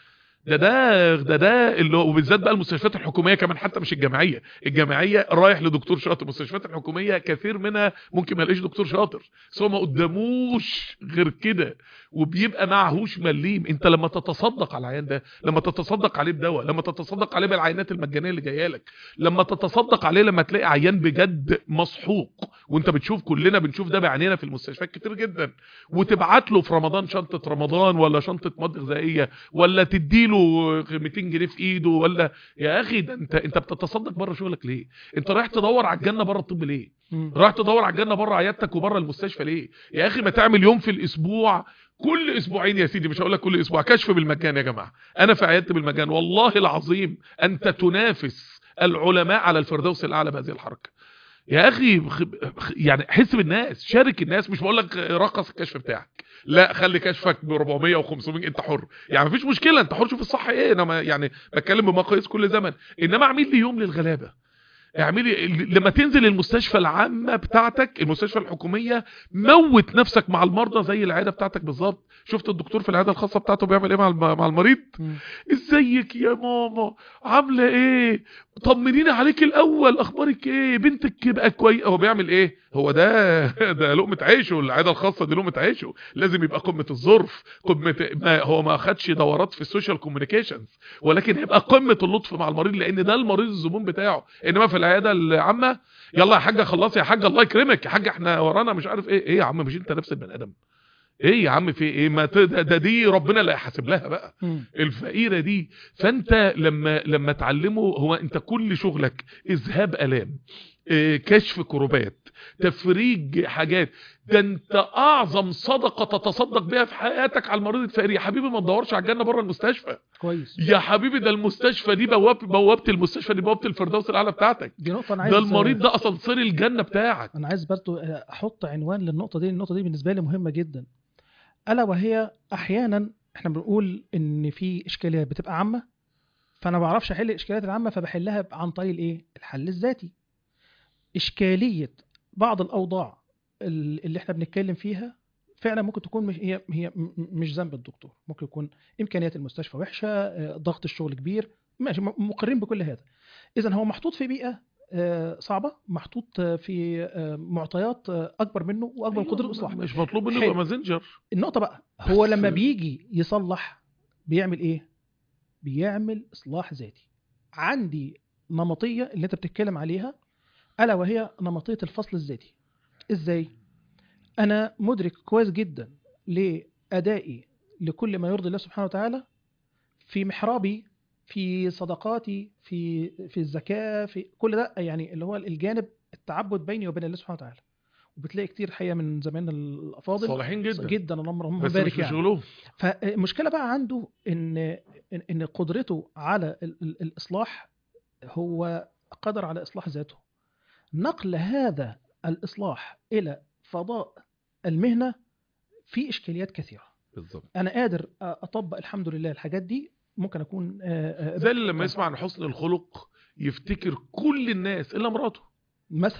ده ده ده ده اللي هو وبالذات بقى المستشفيات الحكوميه كمان حتى مش الجامعيه الجامعيه رايح لدكتور شاطر المستشفيات الحكوميه كثير منها ممكن ما يلاقيش دكتور شاطر بس هو ما قداموش غير كده وبيبقى معهوش مليم انت لما تتصدق على العيان ده لما تتصدق عليه بدواء لما تتصدق عليه بالعينات المجانيه اللي جايه لك لما تتصدق عليه لما تلاقي عيان بجد مسحوق وانت بتشوف كلنا بنشوف ده بعينينا في المستشفيات كتير جدا وتبعت له في رمضان شنطه رمضان ولا شنطه مواد غذائيه ولا تديله 200 جنيه في ايده ولا يا اخي ده انت انت بتتصدق بره شغلك ليه انت رايح تدور على الجنه بره الطب ليه مم. رايح تدور على الجنه بره عيادتك وبره المستشفى ليه يا اخي ما تعمل يوم في الاسبوع كل اسبوعين يا سيدي مش هقول لك كل اسبوع كشف بالمجان يا جماعه انا في عيادتي بالمجان والله العظيم انت تنافس العلماء على الفردوس الاعلى بهذه الحركه يا اخي خ- خ- يعني حس بالناس شارك الناس مش بقول لك رقص الكشف بتاعك لا خلي كشفك ب 400 و500 انت حر يعني مفيش مشكله انت حر شوف الصح ايه انا ما- يعني بتكلم بمقاييس كل زمن انما اعمل لي يوم للغلابه اعملي لما تنزل المستشفى العامه بتاعتك المستشفى الحكوميه موت نفسك مع المرضى زي العياده بتاعتك بالظبط شفت الدكتور في العياده الخاصه بتاعته بيعمل ايه مع الم- مع المريض مم. ازيك يا ماما عامله ايه طمنيني عليك الاول اخبارك ايه بنتك بقى كويس هو بيعمل ايه هو ده ده لقمه عيشه العياده الخاصه دي لقمه عيشه لازم يبقى قمه الظرف قمه ما هو ما اخدش دورات في السوشيال كوميونيكيشنز ولكن هيبقى قمه اللطف مع المريض لان ده المريض الزبون بتاعه انما في العياده العامه يلا يا حاجه خلصي يا حاجه الله يكرمك يا حاجه احنا ورانا مش عارف ايه ايه يا عم مش انت نفس البني ادم ايه يا عم في ايه ما ت- ده, ده دي ربنا اللي هيحاسب لها بقى مم. الفقيرة دي فانت لما لما تعلمه هو انت كل شغلك اذهاب الام آه، كشف كروبات تفريج حاجات ده انت اعظم صدقة تتصدق بيها في حياتك على المريض الفقير يا حبيبي ما تدورش على الجنة بره المستشفى كويس يا حبيبي ده المستشفى دي بوابة بوابة المستشفى دي بوابة الفردوس الاعلى بتاعتك دي نقطه انا عايز ده المريض ده اسانسير الجنة بتاعك انا عايز برضو احط عنوان للنقطه دي النقطه دي بالنسبه لي مهمه جدا الا وهي احيانا احنا بنقول ان في اشكاليات بتبقى عامه فانا ما بعرفش احل الاشكاليات العامه فبحلها عن طريق الايه الحل الذاتي اشكاليه بعض الاوضاع ال- اللي احنا بنتكلم فيها فعلا ممكن تكون مش هي هي م- مش ذنب الدكتور ممكن يكون امكانيات المستشفى وحشه آه، ضغط الشغل كبير ماشي م- مقرين بكل هذا اذا هو محطوط في بيئه آه، صعبه محطوط آه، في آه، معطيات آه، اكبر منه واكبر من قدره الاصلاح مش مطلوب منه حلو. يبقى مازنجر النقطه بقى هو بس- لما بيجي يصلح بيعمل ايه بيعمل اصلاح ذاتي عندي نمطيه اللي انت بتتكلم عليها الا وهي نمطيه الفصل الذاتي ازاي انا مدرك كويس جدا لادائي لكل ما يرضي الله سبحانه وتعالى في محرابي في صدقاتي في في الزكاه في كل ده يعني اللي هو الجانب التعبد بيني وبين الله سبحانه وتعالى وبتلاقي كتير حقيقه من زمايلنا الافاضل صالحين جدا جدا اللهم بس بارك مش في يعني شغلهم فالمشكله بقى عنده ان إن- ان قدرته على ال- ال- الاصلاح هو قدر على اصلاح ذاته نقل هذا الاصلاح الى فضاء المهنه في اشكاليات كثيره بالظبط انا قادر اطبق الحمد لله الحاجات دي ممكن اكون آه، آه، زي اللي لما يسمع عن حسن الخلق يفتكر كل الناس الا مراته مثلا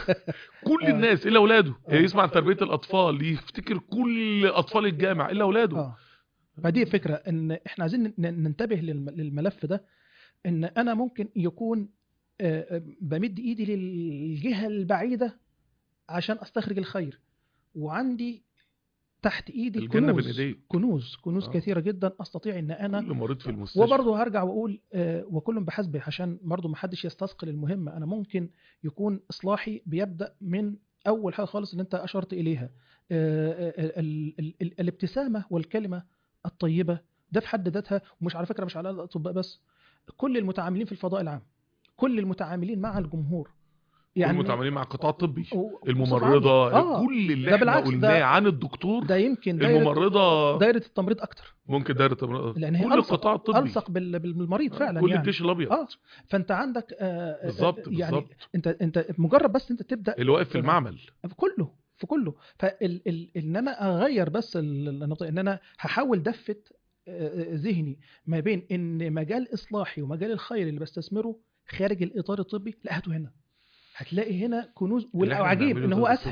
كل آه. الناس الا اولاده آه. يسمع عن تربيه الاطفال يفتكر كل اطفال الجامع الا اولاده اه فدي فكره ان احنا عايزين ن- ننتبه للم- للملف ده ان انا ممكن يكون آه، آه، بمد ايدي للجهه البعيده عشان استخرج الخير وعندي تحت ايدي الجنة كنوز بين إيديك. كنوز كنوز آه. كثيره جدا استطيع ان انا كل مريض في المستشفى وبرضه هرجع واقول آه، وكل بحسبه عشان برضه ما حدش يستثقل المهمه انا ممكن يكون اصلاحي بيبدا من اول حاجه خالص اللي انت اشرت اليها آه، آه، ال- ال- ال- الابتسامه والكلمه الطيبه ده في حد ذاتها ومش على فكره مش على الاطباء بس كل المتعاملين في الفضاء العام كل المتعاملين مع الجمهور يعني متعاملين مع القطاع الطبي و- الممرضه آه، كل اللي ده احنا بالعكس، قلناه ده- عن الدكتور ده يمكن دايره الممرضه دايره التمريض اكتر ممكن دايره الممرضة. لان هي كل ألصق- القطاع الطبي الصق بال- بالمريض فعلا كل يعني الدش الابيض اه فانت عندك آه، آه، بالظبط يعني بالظبط انت انت مجرد بس انت تبدا اللي واقف في تمام. المعمل في كله في كله فال ال ان انا اغير بس ال- النقطه ان انا هحاول دفت آه، آه، ذهني ما بين ان مجال اصلاحي ومجال الخير اللي بستثمره خارج الاطار الطبي لا هاته هنا هتلاقي هنا كنوز اللي إحنا والعجيب بنعمله ان ده هو بالظبط. اسهل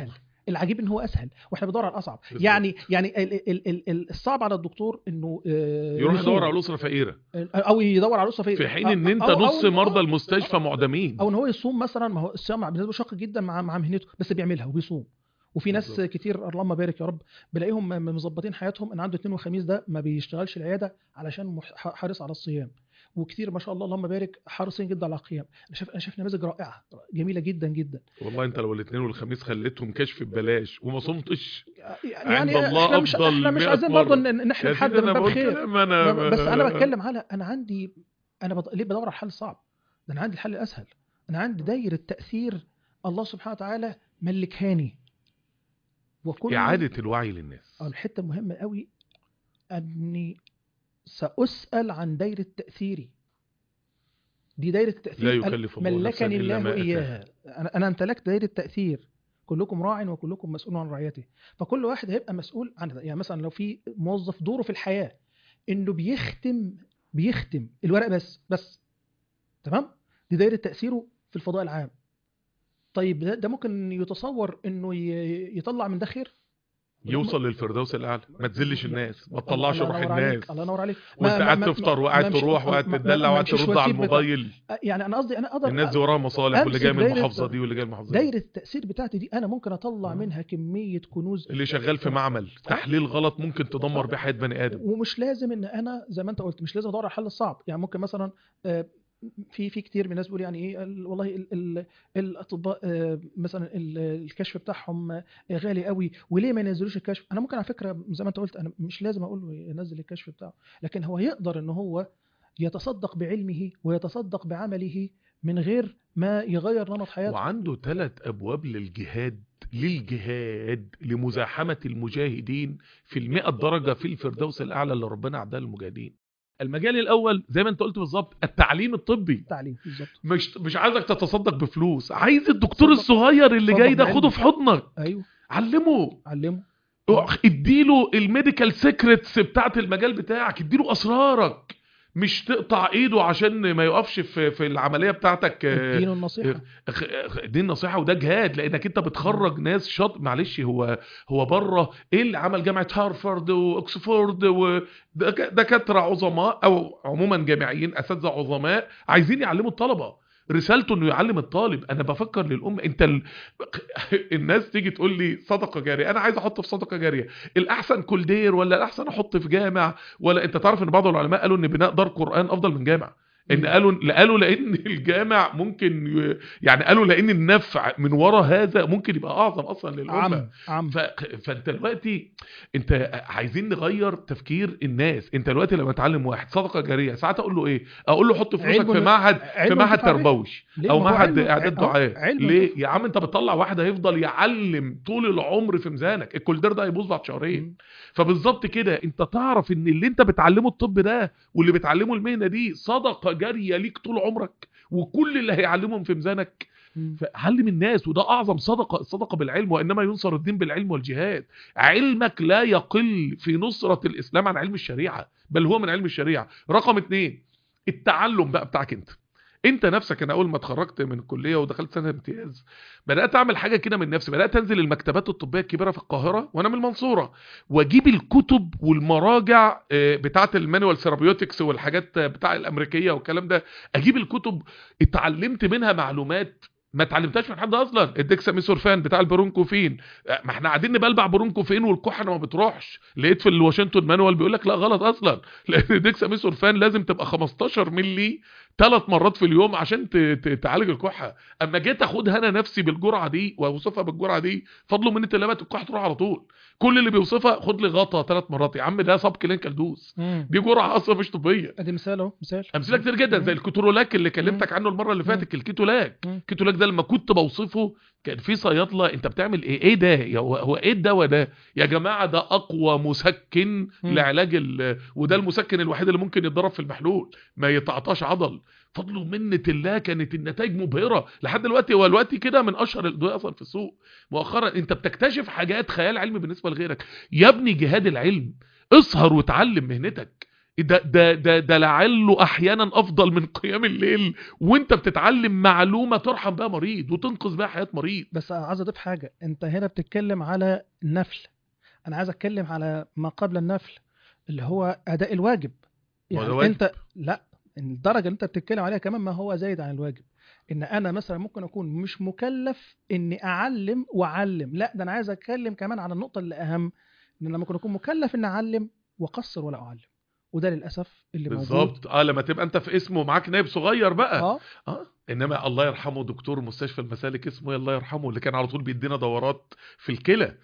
العجيب ان هو اسهل واحنا بندور على الاصعب بالظبط. يعني يعني ال- ال- ال- ال- الصعب على الدكتور انه آه، يروح يصوم. يدور على اسره فقيره او يدور على الاسره في حين ان انت أو- أو- نص أو- مرضى المستشفى معدمين او ان هو يصوم مثلا ما هو الصيام بالنسبه له شاق جدا مع مع مهنته بس بيعملها وبيصوم وفي ناس بالظبط. كتير اللهم بارك يا رب بلاقيهم م- مظبطين حياتهم ان عنده اثنين وخميس ده ما بيشتغلش العياده علشان مح- حريص على الصيام وكتير ما شاء الله اللهم بارك حريصين جدا على القيام انا شايف انا شايف نماذج رائعه جميله جدا جدا والله انت لو الاثنين والخميس خليتهم كشف ببلاش وما صمتش يعني عند الله احنا مش أفضل احنا مش 100 عايزين مرة. برضه ن- نحرم يا حد سيدي من انا باب بقول خير كلام انا بس انا بتكلم على انا عندي انا بد... ليه بدور على الحل الصعب ده انا عندي الحل الاسهل انا عندي دايره تاثير الله سبحانه وتعالى ملكهاني وكل اعاده الوعي للناس اه الحته المهمه قوي اني ساسال عن دايره تاثيري دي دايره التاثير لا يكلف الله نفسا ملكني إلا الله ما أتاها. اياها انا انا امتلكت دايره تاثير كلكم راع وكلكم مسؤول عن رعيته فكل واحد هيبقى مسؤول عن ده يعني مثلا لو في موظف دوره في الحياه انه بيختم بيختم الورق بس بس تمام دي دايره تاثيره في الفضاء العام طيب ده, ده ممكن يتصور انه ي- يطلع من ده خير يوصل للفردوس الاعلى ما تذلش الناس ما الله تطلعش روح ينور عليك، الناس الله ينور عليك وانت ما- قاعد ما- تفطر ما- وقاعد ما امشي- تروح وقاعد ما- ما- تتدلع ما وقاعد امشيش ترد على واسيب بتاع- الموبايل يعني انا قصدي انا اقدر الناس دي وراها مصالح واللي جاي من أمسك دايرة- المحافظه دي واللي جاي من المحافظه دي دايره التاثير بتاعتي دي انا ممكن اطلع منها كميه كنوز اللي شغال في معمل تحليل غلط ممكن تدمر بيه حياه بني ادم ومش لازم ان انا زي ما انت قلت مش لازم ادور على الحل الصعب يعني ممكن مثلا آه، في في كتير من الناس بيقول يعني ايه ال- والله ال- ال- الاطباء آه، مثلا ال- الكشف بتاعهم آه، غالي قوي وليه ما ينزلوش الكشف انا ممكن على فكره زي ما انت قلت انا مش لازم اقول له ينزل الكشف بتاعه لكن هو يقدر ان هو يتصدق بعلمه ويتصدق بعمله من غير ما يغير نمط حياته وعنده ثلاث ابواب للجهاد للجهاد لمزاحمه المجاهدين في المئة درجه في الفردوس الاعلى اللي ربنا عدها للمجاهدين المجال الاول زي ما انت قلت بالظبط التعليم الطبي التعليم بالظبط مش مش عايزك تتصدق بفلوس عايز الدكتور تصدق- الصغير اللي تصدق جاي ده بعلمك. خده في حضنك ايوه علمه علمه اديله الميديكال سيكريتس بتاعت المجال بتاعك اديله اسرارك مش تقطع ايده عشان ما يقفش في في العمليه بتاعتك آه، اديله النصيحه خ- خ- دي النصيحه وده جهاد لانك انت بتخرج ناس شاط معلش هو هو بره ايه اللي عمل جامعه هارفارد واكسفورد ودكاتره عظماء او عموما جامعيين اساتذه عظماء عايزين يعلموا الطلبه رسالته انه يعلم الطالب انا بفكر للامه انت ال... الناس تيجي تقول لي صدقه جاريه انا عايز احط في صدقه جاريه الاحسن كولدير ولا الاحسن احط في جامع ولا انت تعرف ان بعض العلماء قالوا ان بناء دار قران افضل من جامع ان مم. قالوا قالوا لان الجامع ممكن ي- يعني قالوا لان النفع من ورا هذا ممكن يبقى اعظم اصلا للامه عم عم ف... فانت دلوقتي انت عايزين نغير تفكير الناس انت دلوقتي لما تعلم واحد صدقه جاريه ساعات اقول له ايه اقول له حط فلوسك علم في ن- معهد في علم معهد ينتفع به. تربوي ليه؟ او ما هو معهد علم- اعداد آه، دعاء علم ليه ينتفع. يا عم انت بتطلع واحد هيفضل يعلم طول العمر في ميزانك الكولدير ده هيبوظ بعد شهرين مم. فبالظبط كده انت تعرف ان اللي انت بتعلمه الطب ده واللي بتعلمه المهنه دي صدقه جاريه ليك طول عمرك وكل اللي هيعلمهم في ميزانك مم. فعلم الناس وده اعظم صدقه الصدقه بالعلم وانما ينصر الدين بالعلم والجهاد علمك لا يقل في نصره الاسلام عن علم الشريعه بل هو من علم الشريعه رقم اتنين التعلم بقى بتاعك انت انت نفسك انا اول ما اتخرجت من الكليه ودخلت سنه امتياز بدات اعمل حاجه كده من نفسي بدات انزل المكتبات الطبيه الكبيره في القاهره وانا من المنصوره واجيب الكتب والمراجع آه، بتاعه المانوال ثيرابيوتكس والحاجات بتاع الامريكيه والكلام ده اجيب الكتب اتعلمت منها معلومات ما اتعلمتهاش من حد اصلا الديكساميثورفان بتاع البرونكوفين آه، ما احنا قاعدين نبلبع برونكوفين والكحه ما بتروحش لقيت في الواشنطن مانوال بيقول لك لا غلط اصلا لان الديكساميثورفان لازم تبقى 15 ملي ثلاث مرات في اليوم عشان ت- ت- تعالج الكحه اما جيت اخدها انا نفسي بالجرعه دي واوصفها بالجرعه دي فضلوا مني تلابات الكحه تروح على طول كل اللي بيوصفها خد لي غطا ثلاث مرات يا عم ده سب كلينيكال دوز مم. دي جرعه اصلا مش طبيه ادي مثال اهو مثال امثله كتير جدا زي الكترولاك اللي كلمتك عنه المره اللي فاتت الكيتولاك مم. الكيتولاك ده لما كنت بوصفه كان في صيادله انت بتعمل ايه ايه ده يا- هو هو ايه الدواء ده يا جماعه ده اقوى مسكن مم. لعلاج ال... وده المسكن الوحيد اللي ممكن يتضرب في المحلول ما يتعطاش عضل فضل ومنة الله كانت النتائج مبهره لحد دلوقتي هو دلوقتي كده من اشهر الادويه اصلا في السوق مؤخرا انت بتكتشف حاجات خيال علمي بالنسبه لغيرك يا ابني جهاد العلم اسهر وتعلم مهنتك ده ده ده ده لعله احيانا افضل من قيام الليل وانت بتتعلم معلومه ترحم بها مريض وتنقذ بها حياه مريض بس عايز اضيف حاجه انت هنا بتتكلم على النفل انا عايز اتكلم على ما قبل النفل اللي هو اداء الواجب ما يعني ده واجب. انت لا الدرجه اللي انت بتتكلم عليها كمان ما هو زايد عن الواجب ان انا مثلا ممكن اكون مش مكلف اني اعلم واعلم لا ده انا عايز اتكلم كمان على النقطه اللي اهم ان انا ممكن اكون مكلف اني اعلم واقصر ولا اعلم وده للاسف اللي موجود بالظبط اه لما تبقى انت في اسمه ومعاك نائب صغير بقى اه اه انما الله يرحمه دكتور مستشفى المسالك اسمه ايه الله يرحمه اللي كان على طول بيدينا دورات في الكلى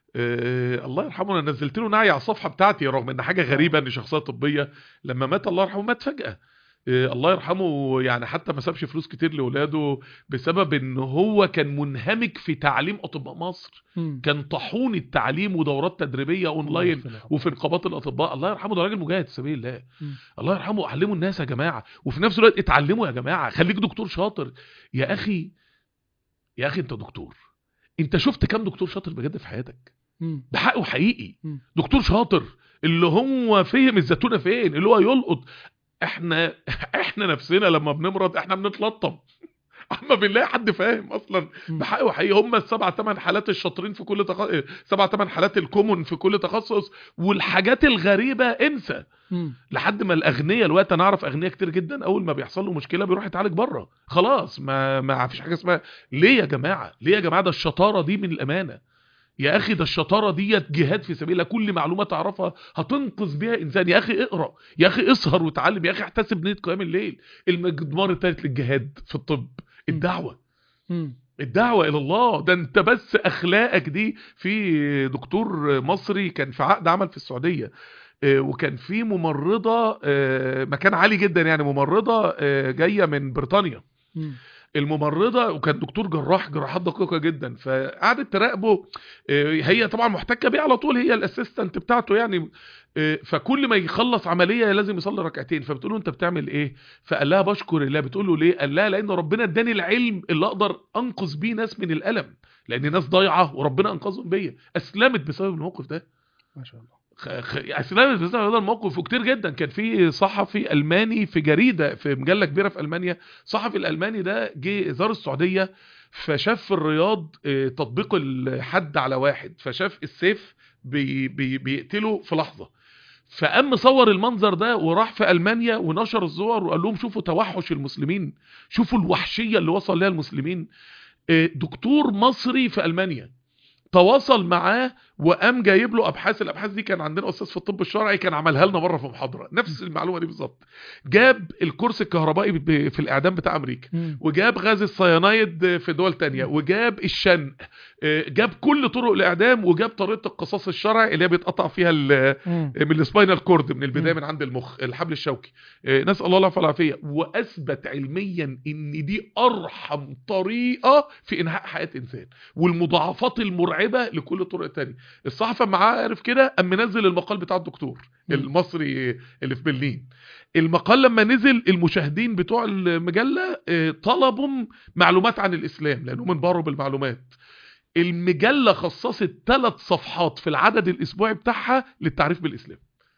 آه الله يرحمه انا نزلت له نعي على الصفحه بتاعتي رغم ان حاجه غريبه ان شخصيه طبيه لما مات الله يرحمه مات فجاه آه الله يرحمه يعني حتى ما سابش فلوس كتير لاولاده بسبب ان هو كان منهمك في تعليم اطباء مصر مم. كان طاحون التعليم ودورات تدريبيه اونلاين الله يغفر له. وفي نقابات الاطباء الله يرحمه ده راجل مجاهد في سبيل الله مم. الله يرحمه علموا الناس يا جماعه وفي نفس الوقت اتعلموا يا جماعه خليك دكتور شاطر يا اخي يا اخي انت دكتور انت شفت كام دكتور شاطر بجد في حياتك مم. بحقه حقيقي مم. دكتور شاطر اللي هو فهم الزتونه فين اللي هو يلقط احنا احنا نفسنا لما بنمرض احنا بنتلطم اما بالله حد فاهم اصلا مم. بحقه حقيقي هم السبع ثمان حالات الشاطرين في كل تخصص سبع ثمان حالات الكومون في كل تخصص والحاجات الغريبه انسى مم. لحد ما الاغنياء الوقت انا اعرف اغنياء كتير جدا اول ما بيحصل له مشكله بيروح يتعالج بره خلاص ما ما فيش حاجه اسمها ليه يا جماعه ليه يا جماعه ده الشطاره دي من الامانه يا اخي ده الشطاره ديت جهاد في سبيل الله كل معلومه تعرفها هتنقذ بيها انسان يا اخي اقرا يا اخي اسهر وتعلم يا اخي احتسب نيه قيام الليل المجمار الثالث للجهاد في الطب الدعوه مم. الدعوة إلى الله ده أنت بس أخلاقك دي في دكتور مصري كان في عقد عمل في السعودية آه، وكان في ممرضة آه، مكان عالي جدا يعني ممرضة آه، جاية من بريطانيا مم. الممرضة وكان دكتور جراح جراحات دقيقة جدا فقعدت تراقبه آه، هي طبعا محتكة بيه على طول هي الاسيستنت بتاعته يعني آه، فكل ما يخلص عملية لازم يصلي ركعتين فبتقول له انت بتعمل ايه فقال لها بشكر الله بتقول له ليه قال لها لان ربنا اداني العلم اللي اقدر انقذ بيه ناس من الالم لان ناس ضايعة وربنا انقذهم بيا اسلمت بسبب الموقف ده ما شاء الله خ- خ- اسلام بسبب هذا الموقف وكتير جدا كان في صحفي الماني في جريده في مجله كبيره في المانيا صحفي الالماني ده جه زار السعوديه فشاف في الرياض آه، تطبيق الحد على واحد فشاف السيف بي بي بيقتله في لحظه فقام مصور المنظر ده وراح في المانيا ونشر الصور وقال لهم شوفوا توحش المسلمين شوفوا الوحشيه اللي وصل لها المسلمين آه، دكتور مصري في المانيا تواصل معاه وقام جايب له ابحاث الابحاث دي كان عندنا استاذ في الطب الشرعي كان عملها لنا مره في محاضره نفس المعلومه دي بالظبط جاب الكرسي الكهربائي ب- في الاعدام بتاع امريكا مم. وجاب غاز الصيانايد في دول تانية وجاب الشنق آه، جاب كل طرق الاعدام وجاب طريقه القصاص الشرعي اللي هي بيتقطع فيها ال- مم. من السباينال كورد من البدايه مم. من عند المخ الحبل الشوكي آه، نسال الله العافيه والعافيه واثبت علميا ان دي ارحم طريقه في انهاء حياه انسان والمضاعفات المرعبه لكل الطرق التانية الصحفي معاه عارف كده قام منزل المقال بتاع الدكتور مم. المصري اللي في برلين المقال لما نزل المشاهدين بتوع المجله آه، طلبوا معلومات عن الاسلام لانهم انبهروا بالمعلومات المجله خصصت ثلاث صفحات في العدد الاسبوعي بتاعها للتعريف بالاسلام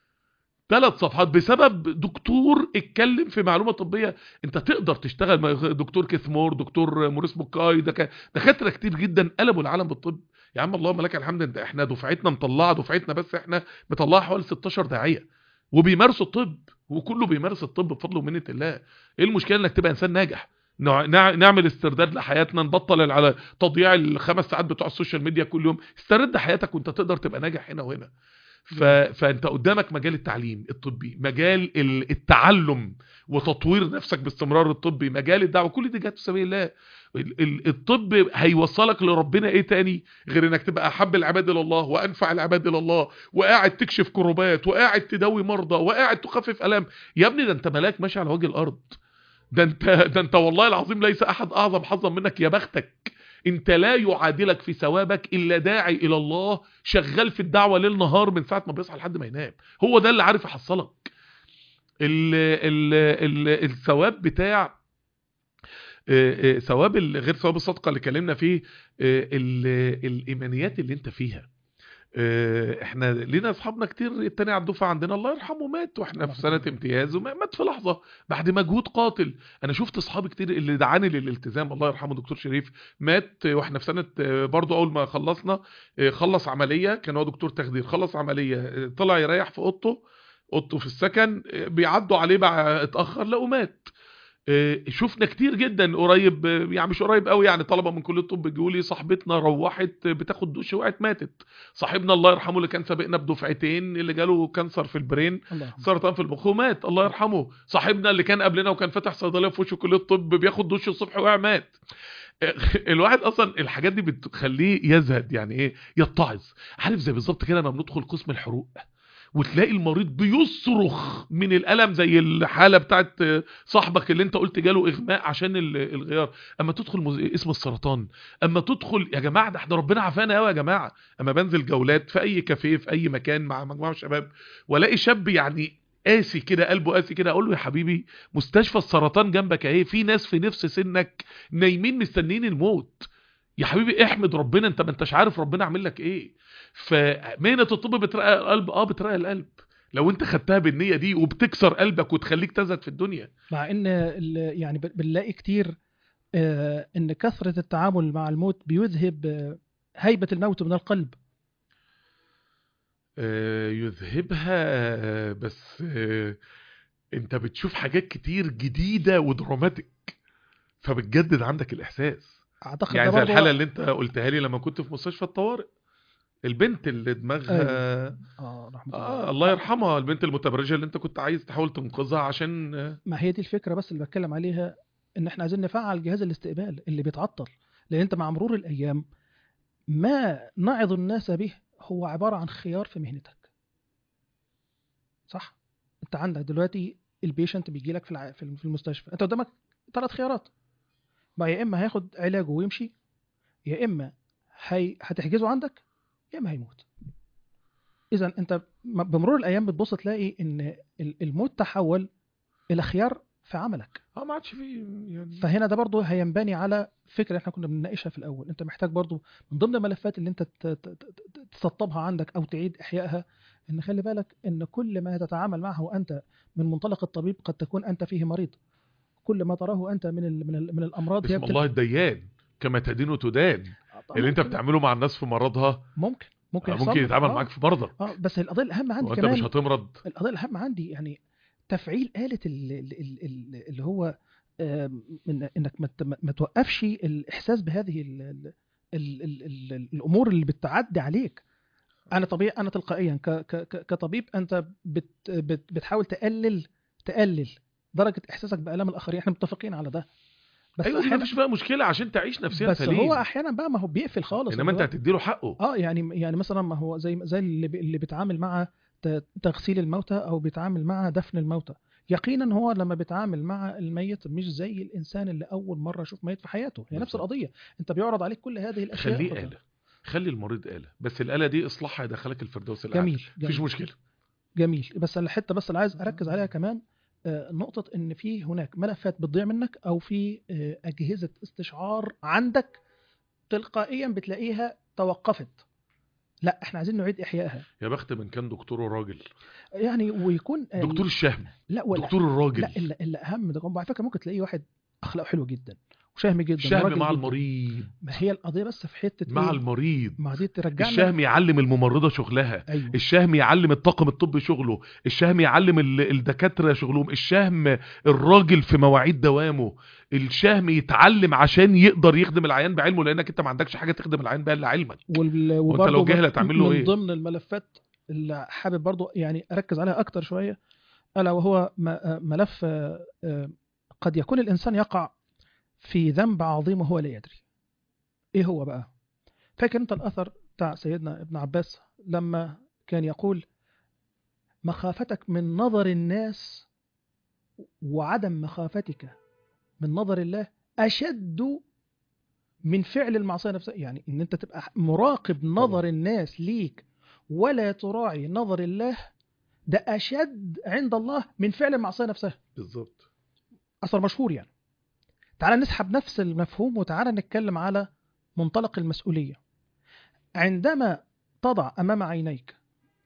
ثلاث صفحات بسبب دكتور اتكلم في معلومه طبيه انت تقدر تشتغل مع دكتور كيثمور دكتور موريس بوكاي ده كان- دكاتره كتير جدا قلبوا العالم بالطب يا عم اللهم لك الحمد انت احنا دفعتنا مطلعه دفعتنا بس احنا مطلعه حوالي 16 داعيه وبيمارسوا الطب وكله بيمارس الطب بفضل ومنه الله ايه المشكله انك تبقى انسان ناجح نع- نع- نعمل استرداد لحياتنا نبطل على تضييع الخمس ساعات بتوع السوشيال ميديا كل يوم استرد حياتك وانت تقدر تبقى ناجح هنا وهنا ف... فانت قدامك مجال التعليم الطبي مجال ال- التعلم وتطوير نفسك باستمرار الطبي مجال الدعوه كل دي جت في سبيل الله ال- ال- الطب هيوصلك لربنا ايه تاني غير انك تبقى احب العباد الى الله وانفع العباد الى الله وقاعد تكشف كروبات وقاعد تداوي مرضى وقاعد تخفف الام يا ابني ده انت ملاك ماشي على وجه الارض ده انت ده انت والله العظيم ليس احد اعظم حظا منك يا بختك انت لا يعادلك في ثوابك الا داعي الى الله شغال في الدعوه ليل نهار من ساعه ما بيصحى لحد ما ينام هو ده اللي عارف يحصلك ال ال ال الثواب بتاع آه، آه، ثواب ال- غير ثواب الصدقه اللي اتكلمنا فيه آه، ال- الايمانيات اللي انت فيها آه، احنا لينا اصحابنا كتير التاني على الدفعه عندنا الله يرحمه مات واحنا في سنه امتياز ومات في لحظه بعد مجهود قاتل انا شفت اصحابي كتير اللي دعاني للالتزام الله يرحمه دكتور شريف مات واحنا في سنه آه، برضو اول ما خلصنا آه، خلص عمليه كان هو دكتور تخدير خلص عمليه آه، طلع يريح في اوضته اوضته في السكن آه، بيعدوا عليه بقى اتاخر لقوا مات آه، شفنا كتير جدا قريب آه، يعني مش قريب قوي يعني طلبه من كليه الطب بيقولوا لي صاحبتنا روحت آه، بتاخد دش وقعت ماتت صاحبنا الله يرحمه اللي كان سابقنا بدفعتين اللي جاله كانسر في البرين الله يرحمه. سرطان في المخ ومات الله يرحمه صاحبنا اللي كان قبلنا وكان فاتح صيدليه في وشه كليه الطب بياخد دش الصبح وقع مات الواحد اصلا الحاجات دي بتخليه يزهد يعني ايه يتعظ عارف زي بالظبط كده لما بندخل قسم الحروق وتلاقي المريض بيصرخ من الالم زي الحاله بتاعت صاحبك اللي انت قلت جاله اغماء عشان ال- الغيار اما تدخل مز... اسم السرطان اما تدخل يا جماعه ده احنا ربنا عافانا قوي يا جماعه اما بنزل جولات في اي كافيه في اي مكان مع مجموعه من الشباب والاقي شاب يعني قاسي كده قلبه قاسي كده اقول له يا حبيبي مستشفى السرطان جنبك اهي في ناس في نفس سنك نايمين مستنيين الموت يا حبيبي احمد ربنا انت ما انتش عارف ربنا عامل لك ايه فمهنه الطب بترقى القلب اه بترقى القلب لو انت خدتها بالنية دي وبتكسر قلبك وتخليك تزهد في الدنيا مع ان ال- يعني ب- بنلاقي كتير آه، ان كثره التعامل مع الموت بيذهب آه، هيبه الموت من القلب آه، يذهبها آه، بس آه، انت بتشوف حاجات كتير جديدة ودراماتيك فبتجدد عندك الاحساس اعتقد يعني ده زي برضه- الحالة اللي انت قلتها لي لما كنت في مستشفى الطوارئ البنت اللي دماغها اه رحمه الله آه الله يرحمها البنت المتبرجة اللي انت كنت عايز تحاول تنقذها عشان آه، ما هي دي الفكره بس اللي بتكلم عليها ان احنا عايزين نفعل جهاز الاستقبال اللي بيتعطل لان انت مع مرور الايام ما نعظ الناس به هو عباره عن خيار في مهنتك صح انت عندك دلوقتي البيشنت بيجي لك في الع- في في المستشفى انت قدامك ثلاث خيارات بقى يا اما هياخد علاجه ويمشي يا اما هي هتحجزه عندك يا اما هيموت اذا انت م- بمرور الايام بتبص تلاقي ان ال- الموت تحول الى خيار في عملك اه ما عادش فيه يعني فهنا ده برضه هينبني على فكره احنا كنا بنناقشها في الاول انت محتاج برضه من ضمن الملفات اللي انت ت- ت- ت- تسطبها عندك او تعيد احيائها ان خلي بالك ان كل ما تتعامل معه انت من منطلق الطبيب قد تكون انت فيه مريض كل ما تراه انت من ال من, ال من الامراض هي اسم بتبقى- الله الديان كما تدين تدان اللي انت ممكن- بتعمله مع الناس في مرضها ممكن ممكن آه، يحصل ممكن لك. يتعامل آه. معاك في مرضك اه بس القضيه الاهم عندي وانت كمان مش هتمرض القضيه الاهم عندي يعني تفعيل آلة ال- ال- ال- ال- اللي هو آم، من انك ما ت- ما توقفش الاحساس بهذه ال ال ال ال ال الامور اللي بتعدي عليك انا طبيعي انا تلقائيا ك ك ك- كطبيب انت بت بت بتحاول تقلل تقلل درجه احساسك بالام الاخرين احنا متفقين على ده بس ايوه دي أحياناً- مفيش بقى مشكله عشان تعيش نفسيا بس سليم هو احيانا بقى ما هو بيقفل خالص انما انت دلوقتي. هتديله حقه اه يعني يعني مثلا ما هو زي زي اللي بي- اللي بيتعامل مع ت- تغسيل الموتى او بيتعامل مع دفن الموتى يقينا هو لما بيتعامل مع الميت مش زي الانسان اللي اول مره يشوف ميت في حياته هي نفس بالظبط. القضيه انت بيعرض عليك كل هذه الاشياء خليه خدها. آلة خلي المريض آلة بس الآلة دي إصلاحها يدخلك الفردوس الأعلى جميل مفيش جميل, مشكلة جميل بس الحته بس اللي عايز اركز عليها كمان آه، نقطه ان في هناك ملفات بتضيع منك او في آه، اجهزه استشعار عندك تلقائيا بتلاقيها توقفت لا احنا عايزين نعيد احيائها يا بخت من كان دكتوره راجل يعني ويكون آه، دكتور الشهم لا ولا دكتور الراجل لا الا الا اهم ده على فكره ممكن تلاقيه واحد اخلاقه حلوه جدا وشهم جدا الشهم وراجل مع جداً. المريض ما هي القضيه بس في حته مع إيه؟ المريض ما دي ترجعنا الشهم يعلم الممرضة شغلها ايوه الشهم يعلم الطاقم الطبي شغله الشهم يعلم ال- الدكاترة شغلهم الشهم الراجل في مواعيد دوامه الشهم يتعلم عشان يقدر يخدم العيان بعلمه لانك انت ما عندكش حاجة تخدم العيان بها الا علمك وال... وانت وبرضه لو جاهل من- هتعمل له من ايه؟ ضمن الملفات اللي حابب برضه يعني اركز عليها اكتر شويه الا وهو م- آه، ملف آه، آه، قد يكون الانسان يقع في ذنب عظيم وهو لا يدري ايه هو بقى فاكر انت الاثر بتاع سيدنا ابن عباس لما كان يقول مخافتك من نظر الناس وعدم مخافتك من نظر الله اشد من فعل المعصيه نفسها يعني ان انت تبقى مراقب نظر طبعا. الناس ليك ولا تراعي نظر الله ده اشد عند الله من فعل المعصيه نفسها بالظبط اثر مشهور يعني تعال نسحب نفس المفهوم وتعال نتكلم على منطلق المسؤوليه عندما تضع امام عينيك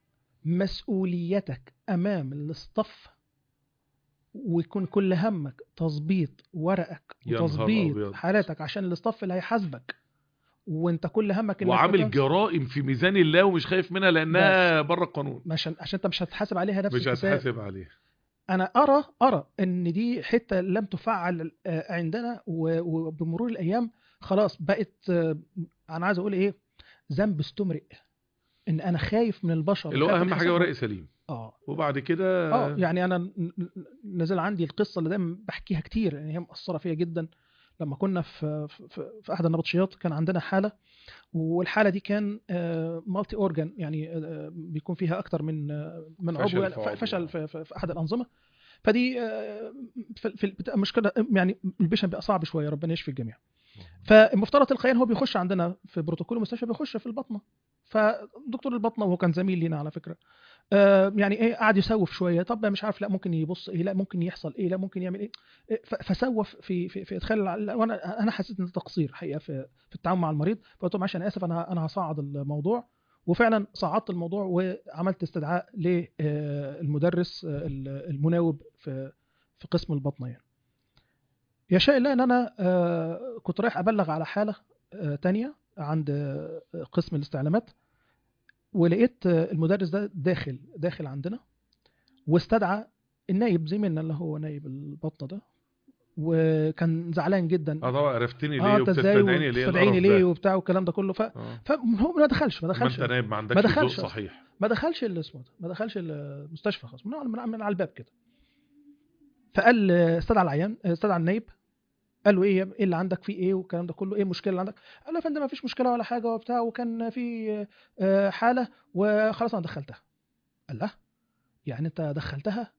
مسؤوليتك امام الاصطف ويكون كل همك تظبيط ورقك يا نهار وتظبيط أبيض. حالاتك عشان الاصطف اللي هيحاسبك وانت كل همك انك وعامل تكون- جرائم في ميزان الله ومش خايف منها لانها بره القانون عشان عشان انت مش هتحاسب عليها نفس مش الحساب هتحاسب عليه انا ارى ارى ان دي حته لم تفعل آه، عندنا و- وبمرور الايام خلاص بقت آه، انا عايز اقول ايه ذنب استمرئ ان انا خايف من البشر اللي هو وخايف من اهم حاجه حسابهم. ورق سليم اه وبعد كده اه يعني انا ن- ن- نزل عندي القصه اللي دايما بحكيها كتير يعني هي مأثره فيا جدا لما كنا في في, في احد النبطشيات كان عندنا حاله والحاله دي كان مالتي اورجان يعني آه، بيكون فيها اكتر من آه، من فشل عضو يعني في ف- عضو. فشل في, في, في احد الانظمه فدي آه، في في البتاع- مشكله يعني البيشن بقى صعب شويه ربنا يشفي الجميع فالمفترض تلقائيا هو بيخش عندنا في بروتوكول المستشفى بيخش في البطنه فدكتور البطنه وهو كان زميل لينا على فكره آه يعني ايه قعد يسوف شويه طب مش عارف لا ممكن يبص ايه لا ممكن يحصل ايه لا ممكن يعمل ايه إيه، ف- فسوف في في في ادخال الع- وانا انا حسيت ان ده تقصير حقيقه في في التعامل مع المريض فقلت له معلش انا اسف انا انا هصعد الموضوع وفعلا صعدت الموضوع وعملت استدعاء للمدرس المناوب في في قسم البطنه يعني يشاء الله ان انا آه، كنت رايح ابلغ على حاله آه، تانية عند آه، قسم الاستعلامات ولقيت آه، المدرس ده داخل داخل عندنا واستدعى النايب زميلنا اللي هو نايب البطنه ده وكان زعلان جدا اه طبعا عرفتني اه ليه انت ازاي وبتستدعيني ليه وبتستدعيني القرف ليه ده؟ وبتاع والكلام ده كله ف... آه. فهو ما دخلش ما ما دخلش انت نايم ما عندكش ما ذوق دخلش أصلاً. صحيح ما دخلش اللي اسمه ده ما دخلش المستشفى خالص من, من, من على الباب كده فقال استدعى العيان استدعى النايب قال له ايه ايه اللي عندك في ايه والكلام ده كله ايه المشكله اللي عندك قال له يا فندم ما فيش مشكله ولا حاجه وبتاع وكان في آه، حاله وخلاص انا دخلتها قال لا يعني انت دخلتها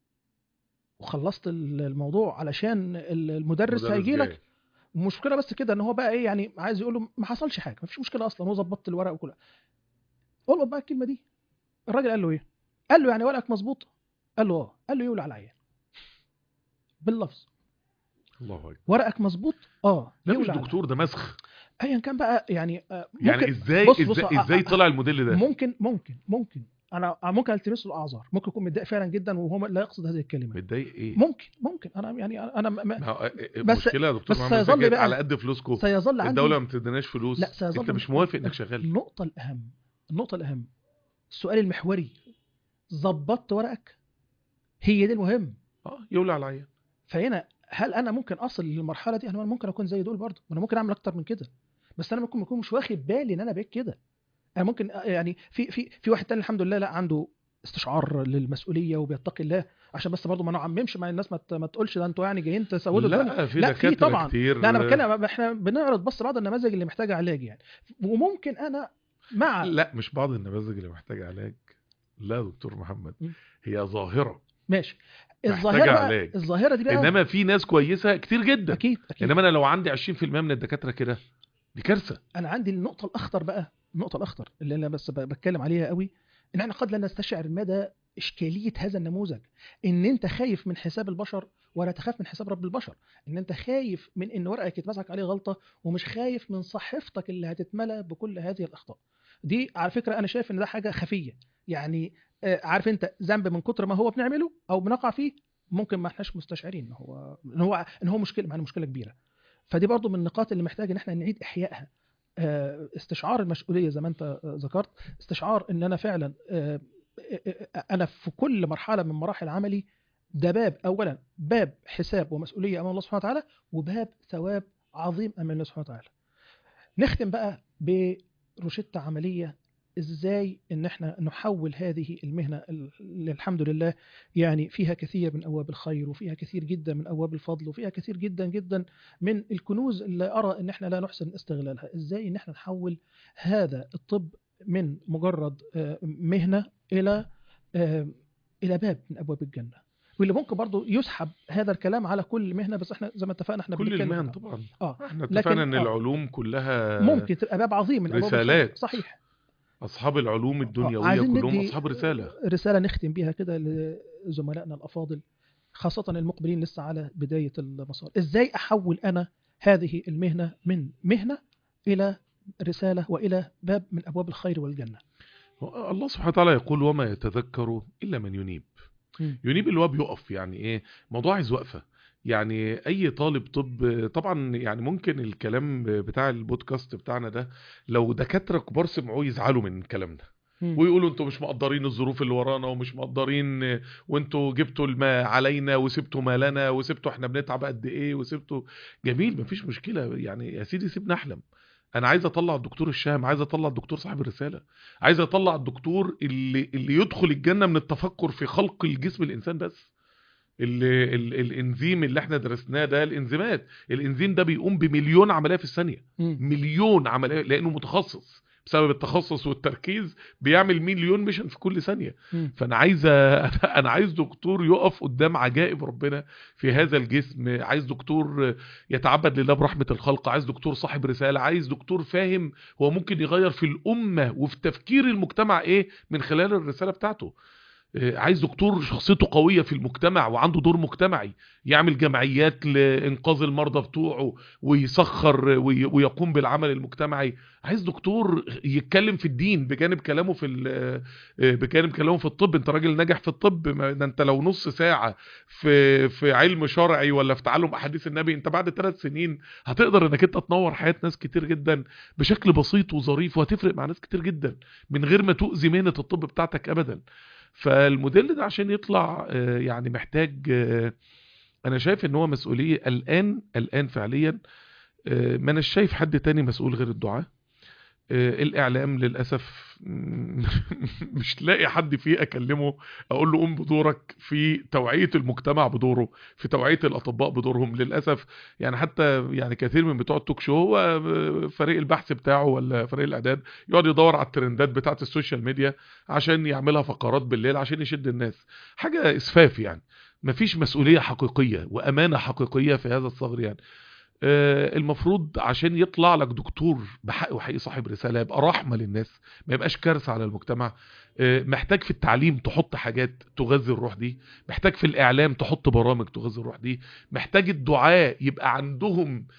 وخلصت الموضوع علشان المدرس مدرس هيجي لك جاي. المشكله بس كده ان هو بقى ايه يعني عايز يقول له ما حصلش حاجه ما فيش مشكله اصلا هو ظبطت الورق وكل قول بقى الكلمه دي الراجل قال له ايه قال له يعني ورقك مظبوط قال له اه قال له يولع على العيان باللفظ الله اكبر ورقك مظبوط اه ده مش يولع على دكتور ده مسخ العيان. ايا كان بقى يعني آه، ممكن يعني ازاي بص- بص، ازاي آه، ازاي آه، طلع الموديل ده ممكن ممكن ممكن انا ممكن التمس له الاعذار ممكن يكون متضايق فعلا جدا وهو لا يقصد هذه الكلمه متضايق ايه ممكن ممكن انا يعني انا ما- ما ما هو بس- المشكله يا دكتور بس محمد أنت سيظل جايب بقى- على قد فلوسكم سيظل عندي الدوله ما بتديناش فلوس لا سيظل انت مش موافق انك شغال النقطة الأهم النقطة الأهم السؤال المحوري ظبطت ورقك هي دي المهم اه يولع على العيان فهنا هل أنا ممكن أصل للمرحلة دي أنا ممكن أكون زي دول برضه ما أنا ممكن أعمل أكتر من كده بس أنا ممكن أكون مش واخد بالي إن أنا بقيت كده أنا ممكن آه، يعني في في في واحد تاني الحمد لله لا عنده استشعار للمسؤوليه وبيتقي الله عشان بس برضه ما نعممش مع الناس ما ت- ما تقولش ده انتوا يعني جايين تسودوا الدنيا لا في لا، في دكاتره طبعاً. كتير لا انا بتكلم احنا بنعرض بس بعض النماذج اللي محتاجه علاج يعني وممكن انا مع لا مش بعض النماذج اللي محتاجه علاج لا يا دكتور محمد م. هي ظاهره ماشي محتاجة الظاهره بقى علاج. الظاهره دي بقى انما في ناس كويسه كتير جدا اكيد اكيد انما انا لو عندي 20% من الدكاتره كده دي كارثه انا عندي النقطه الاخطر بقى النقطه الاخطر اللي انا بس ب- بتكلم عليها قوي ان احنا قد لا نستشعر مدى اشكاليه هذا النموذج ان انت خايف من حساب البشر ولا تخاف من حساب رب البشر ان انت خايف من ان ورقك يتمسك عليه غلطه ومش خايف من صحيفتك اللي هتتملى بكل هذه الاخطاء دي على فكره انا شايف ان ده حاجه خفيه يعني آه، عارف انت ذنب من كتر ما هو بنعمله او بنقع فيه ممكن ما احناش مستشعرين ان هو ان هو ان هو مشكله مع إنه مشكله كبيره فدي برضو من النقاط اللي محتاج ان احنا نعيد احيائها آه، استشعار المسؤوليه زي ما انت آه، ذكرت استشعار ان انا فعلا آه، آه، آه، انا في كل مرحله من مراحل عملي ده باب اولا باب حساب ومسؤوليه امام الله سبحانه وتعالى وباب ثواب عظيم امام الله سبحانه وتعالى نختم بقى بروشته عمليه ازاي ان احنا نحول هذه المهنه اللي الحمد لله يعني فيها كثير من ابواب الخير وفيها كثير جدا من ابواب الفضل وفيها كثير جدا جدا من الكنوز اللي ارى ان احنا لا نحسن استغلالها ازاي ان احنا نحول هذا الطب من مجرد آه، مهنه الى آه، الى باب من ابواب الجنه واللي ممكن برضو يسحب هذا الكلام على كل مهنه بس احنا زي ما اتفقنا احنا كل بنتكلم المهن عن- طبعا اه احنا لكن- اتفقنا ان آه. العلوم كلها ممكن تبقى باب عظيم من ابواب الخير. رسالات. صحيح اصحاب العلوم الدنيويه عايزين كلهم ندي اصحاب رساله رساله نختم بيها كده لزملائنا الافاضل خاصه المقبلين لسه على بدايه المسار ازاي احول انا هذه المهنه من مهنه الى رسالة وإلى باب من أبواب الخير والجنة الله سبحانه وتعالى يقول وما يتذكر إلا من ينيب مم. ينيب اللي هو بيقف يعني ايه موضوع عايز وقفه يعني اي طالب طب طبعا يعني ممكن الكلام بتاع البودكاست بتاعنا ده لو دكاتره كبار سمعوه يزعلوا من كلامنا مم. ويقولوا انتوا مش مقدرين الظروف اللي ورانا ومش مقدرين وانتوا جبتوا الماء علينا وسبتوا مالنا وسبتوا احنا بنتعب قد ايه وسبتوا جميل مفيش مشكله يعني يا سيدي سيبنا احلم انا عايز اطلع الدكتور الشام عايز اطلع الدكتور صاحب الرساله عايز اطلع الدكتور اللي اللي يدخل الجنه من التفكر في خلق الجسم الانسان بس اللي ال الانزيم اللي احنا درسناه ده الانزيمات الانزيم ده بيقوم بمليون عمليه في الثانيه مم. مليون عمليه لانه متخصص بسبب التخصص والتركيز بيعمل مليون ميشن في كل ثانيه مم. فانا عايز أ- انا عايز دكتور يقف قدام عجائب ربنا في هذا الجسم عايز دكتور يتعبد لله برحمه الخلق عايز دكتور صاحب رساله عايز دكتور فاهم هو ممكن يغير في الامه وفي تفكير المجتمع ايه من خلال الرساله بتاعته آه، عايز دكتور شخصيته قوية في المجتمع وعنده دور مجتمعي يعمل جمعيات لإنقاذ المرضى بتوعه ويسخر وي- ويقوم بالعمل المجتمعي عايز دكتور يتكلم في الدين بجانب كلامه في ال- آه، بجانب كلامه في الطب انت راجل ناجح في الطب ما ده انت لو نص ساعة في في علم شرعي ولا في تعلم احاديث النبي انت بعد ثلاث سنين هتقدر انك انت تنور حياة ناس كتير جدا بشكل بسيط وظريف وهتفرق مع ناس كتير جدا من غير ما تؤذي مهنة الطب بتاعتك ابدا فالموديل ده عشان يطلع آه، يعني محتاج آه، انا شايف ان هو مسؤولية الان الان فعليا آه، ما انا شايف حد تاني مسؤول غير الدعاء آه، الاعلام للاسف مش لاقي حد فيه اكلمه اقول له قوم بدورك في توعية المجتمع بدوره في توعية الاطباء بدورهم للاسف يعني حتى يعني كثير من بتوع التوك شو هو آه، فريق البحث بتاعه ولا فريق الاعداد يقعد يدور على الترندات بتاعت السوشيال ميديا عشان يعملها فقرات بالليل عشان يشد الناس حاجة اسفاف يعني مفيش مسؤولية حقيقية وامانة حقيقية في هذا الصغر يعني آه، المفروض عشان يطلع لك دكتور بحق وحقيقي صاحب رسالة يبقى رحمة للناس ما يبقاش كارثة على المجتمع آه، محتاج في التعليم تحط حاجات تغذي الروح دي محتاج في الإعلام تحط برامج تغذي الروح دي محتاج الدعاء يبقى عندهم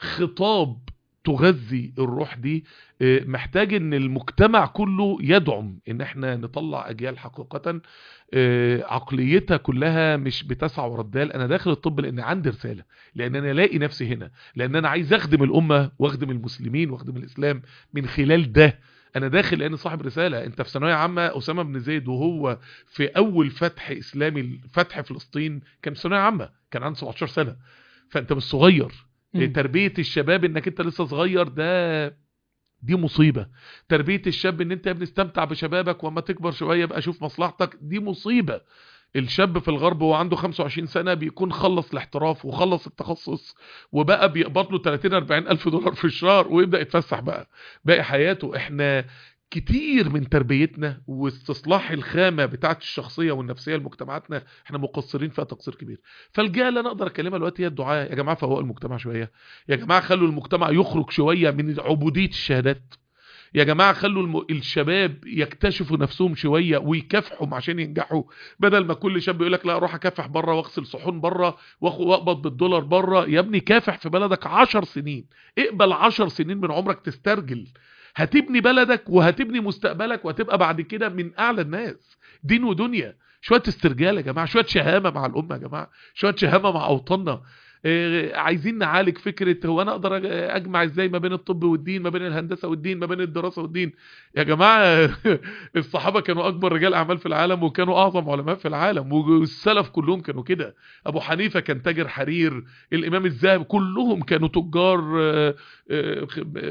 خطاب تغذي الروح دي آه، محتاج ان المجتمع كله يدعم ان احنا نطلع اجيال حقيقة آه، عقليتها كلها مش بتسع وردال انا داخل الطب لان عندي رسالة لان انا الاقي نفسي هنا لان انا عايز اخدم الامه واخدم المسلمين واخدم الاسلام من خلال ده انا داخل لان صاحب رساله انت في ثانويه عامه اسامه بن زيد وهو في اول فتح اسلامي فتح فلسطين كان في ثانويه عامه كان عنده 17 سنه فانت مش صغير مم. تربيه الشباب انك انت لسه صغير ده دي مصيبه تربيه الشاب ان انت يا ابني استمتع بشبابك واما تكبر شويه بقى شوف مصلحتك دي مصيبه الشاب في الغرب وهو عنده 25 سنة بيكون خلص الاحتراف وخلص التخصص وبقى بيقبض له 30 40 ألف دولار في الشهر ويبدأ يتفسح بقى باقي حياته احنا كتير من تربيتنا واستصلاح الخامة بتاعت الشخصية والنفسية لمجتمعاتنا احنا مقصرين فيها تقصير كبير فالجهة اللي انا اقدر اكلمها دلوقتي هي الدعاء يا جماعة فوقوا المجتمع شوية يا جماعة خلوا المجتمع يخرج شوية من عبودية الشهادات يا جماعة خلوا الم... الشباب يكتشفوا نفسهم شوية ويكافحوا عشان ينجحوا بدل ما كل شاب يقول لك لا اروح اكافح بره واغسل صحون بره وآخ- واقبض بالدولار بره يا ابني كافح في بلدك عشر سنين اقبل عشر سنين من عمرك تسترجل هتبني بلدك وهتبني مستقبلك وهتبقى بعد كده من اعلى الناس دين ودنيا شويه استرجال يا جماعه شويه شهامه مع الامه يا جماعه شويه شهامه مع اوطاننا آه، عايزين نعالج فكره هو انا اقدر أج- اجمع ازاي ما بين الطب والدين ما بين الهندسه والدين ما بين الدراسه والدين يا جماعه الصحابه كانوا اكبر رجال اعمال في العالم وكانوا اعظم علماء في العالم والسلف كلهم كانوا كده ابو حنيفه كان تاجر حرير الامام الذهبي كلهم كانوا تجار آه، آه،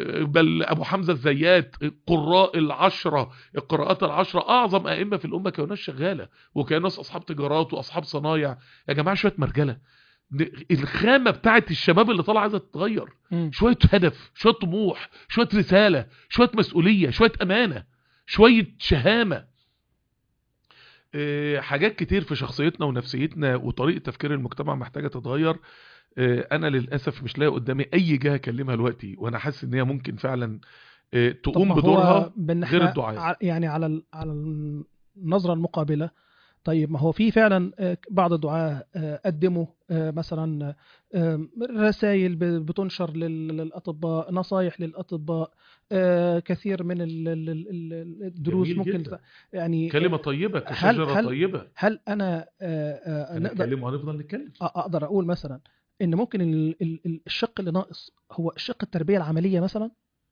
بل ابو حمزه الزيات القراء العشره القراءات العشره اعظم ائمه في الامه كانوا ناس شغاله وكانوا ناس اصحاب تجارات واصحاب صنايع يا جماعه شويه مرجله ن- الخامه بتاعت الشباب اللي طالعه عايزه تتغير مم. شويه هدف شويه طموح شويه رساله شويه مسؤوليه شويه امانه شويه شهامه آه، حاجات كتير في شخصيتنا ونفسيتنا وطريقه تفكير المجتمع محتاجه تتغير آه، انا للاسف مش لاقي قدامي اي جهه اكلمها دلوقتي وانا حاسس ان هي ممكن فعلا آه، طب تقوم ما هو بدورها بان غير احنا الدعاء. ع- يعني على ال- على النظره المقابله طيب ما هو في فعلا آه، بعض الدعاة آه، قدموا آه، مثلا رسائل بتنشر لل- للأطباء نصايح للأطباء آه، كثير من ال- ال- ال- الدروس جميل ممكن جدا. يعني كلمة آه، طيبة هل- كشجرة هل- طيبة هل أنا آه، آه، نقدر هنتكلم وهنفضل نتكلم أ- أقدر أقول مثلا إن ممكن ال- ال- ال- الشق اللي ناقص هو الشق التربية العملية مثلا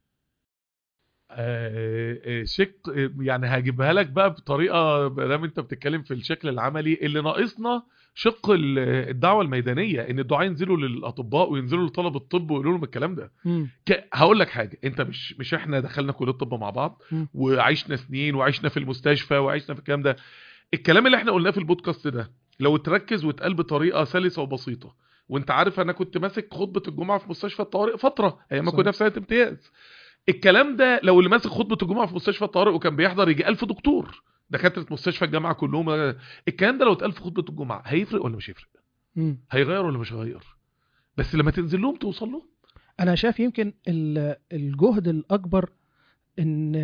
آه، آه، شق آه، يعني هجيبها لك بقى بطريقه دام انت بتتكلم في الشكل العملي اللي ناقصنا شق ال- الدعوه الميدانيه ان الدعاء ينزلوا للاطباء وينزلوا لطلب الطب ويقولوا لهم الكلام ده مم. ك- هقول لك حاجه انت مش مش احنا دخلنا كليه الطب مع بعض مم. وعشنا سنين وعشنا في المستشفى وعشنا في الكلام ده الكلام اللي احنا قلناه في البودكاست ده لو تركز واتقال بطريقه سلسه وبسيطه وانت عارف انا كنت ماسك خطبه الجمعه في مستشفى الطوارئ فتره ايام ما صح. كنا في سنه امتياز الكلام ده لو اللي ماسك خطبه الجمعه في مستشفى الطوارئ وكان بيحضر يجي 1000 دكتور دكاتره مستشفى الجامعه كلهم الكلام ده لو اتقال في خطبه الجمعه هيفرق ولا مش هيفرق مم. هيغير ولا مش هيغير بس لما تنزل لهم توصل لهم انا شايف يمكن ال- الجهد الاكبر ان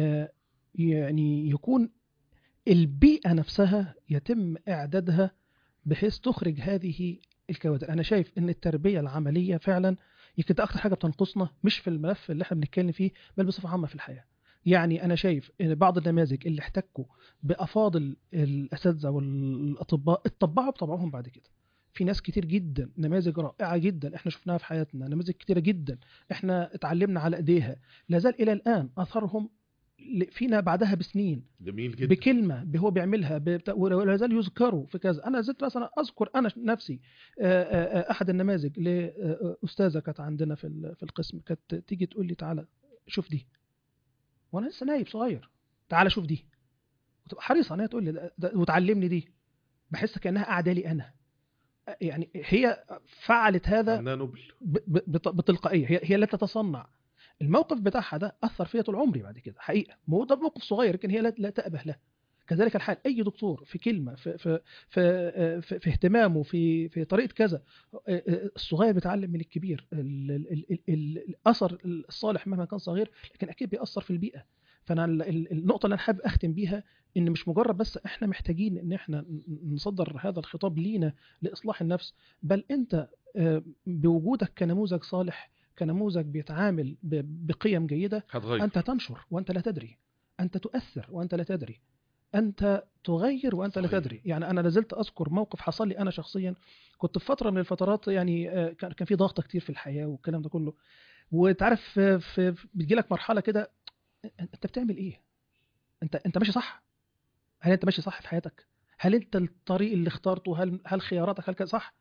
يعني يكون البيئه نفسها يتم اعدادها بحيث تخرج هذه الكوادر انا شايف ان التربيه العمليه فعلا يمكن ده اكتر حاجه بتنقصنا مش في الملف اللي احنا بنتكلم فيه بل بصفه عامه في الحياه يعني انا شايف ان بعض النماذج اللي احتكوا بافاضل الاساتذه والاطباء اتطبعوا بطبعهم بعد كده في ناس كتير جدا نماذج رائعه جدا احنا شفناها في حياتنا نماذج كتيره جدا احنا اتعلمنا على ايديها لا زال الى الان اثرهم ل- فينا بعدها بسنين جميل جدا بكلمه هو بيعملها ببت- ولا زال يذكروا في كذا انا زلت مثلا اذكر انا نفسي آه، آه، آه، احد النماذج لاستاذه كانت عندنا في ال- في القسم كانت تيجي تقول لي تعالى شوف دي وانا لسه نايب صغير تعالى شوف دي وتبقى حريصه ان هي تقول لي ده- ده- وتعلمني دي بحس كانها قاعده لي انا يعني هي فعلت هذا فنان نوبل ب- ب- بت- بتلقائيه هي هي لا تتصنع الموقف بتاعها ده اثر فيا طول عمري بعد كده حقيقه مو ده موقف صغير لكن هي لا, لا تأبه له كذلك الحال اي دكتور في كلمه في في في, في, في اهتمامه في في طريقه كذا الصغير بيتعلم من الكبير ال- ال- ال- ال- الاثر الصالح مهما كان صغير لكن اكيد بيأثر في البيئه فانا ال- ال- النقطه اللي انا حابب اختم بيها ان مش مجرد بس احنا محتاجين ان احنا ن- نصدر هذا الخطاب لينا لاصلاح النفس بل انت آه، بوجودك كنموذج صالح كنموذج بيتعامل ب- بقيم جيده هتغير انت تنشر وانت لا تدري انت تؤثر وانت لا تدري انت تغير وانت لا صحيح. تدري يعني انا لازلت اذكر موقف حصل لي انا شخصيا كنت في فتره من الفترات يعني آه، كان كان في ضغط كتير في الحياه والكلام ده كله وتعرف في في بتجي لك مرحله كده انت بتعمل ايه انت انت ماشي صح هل انت ماشي صح في حياتك هل انت الطريق اللي اخترته هل هل خياراتك هل كده صح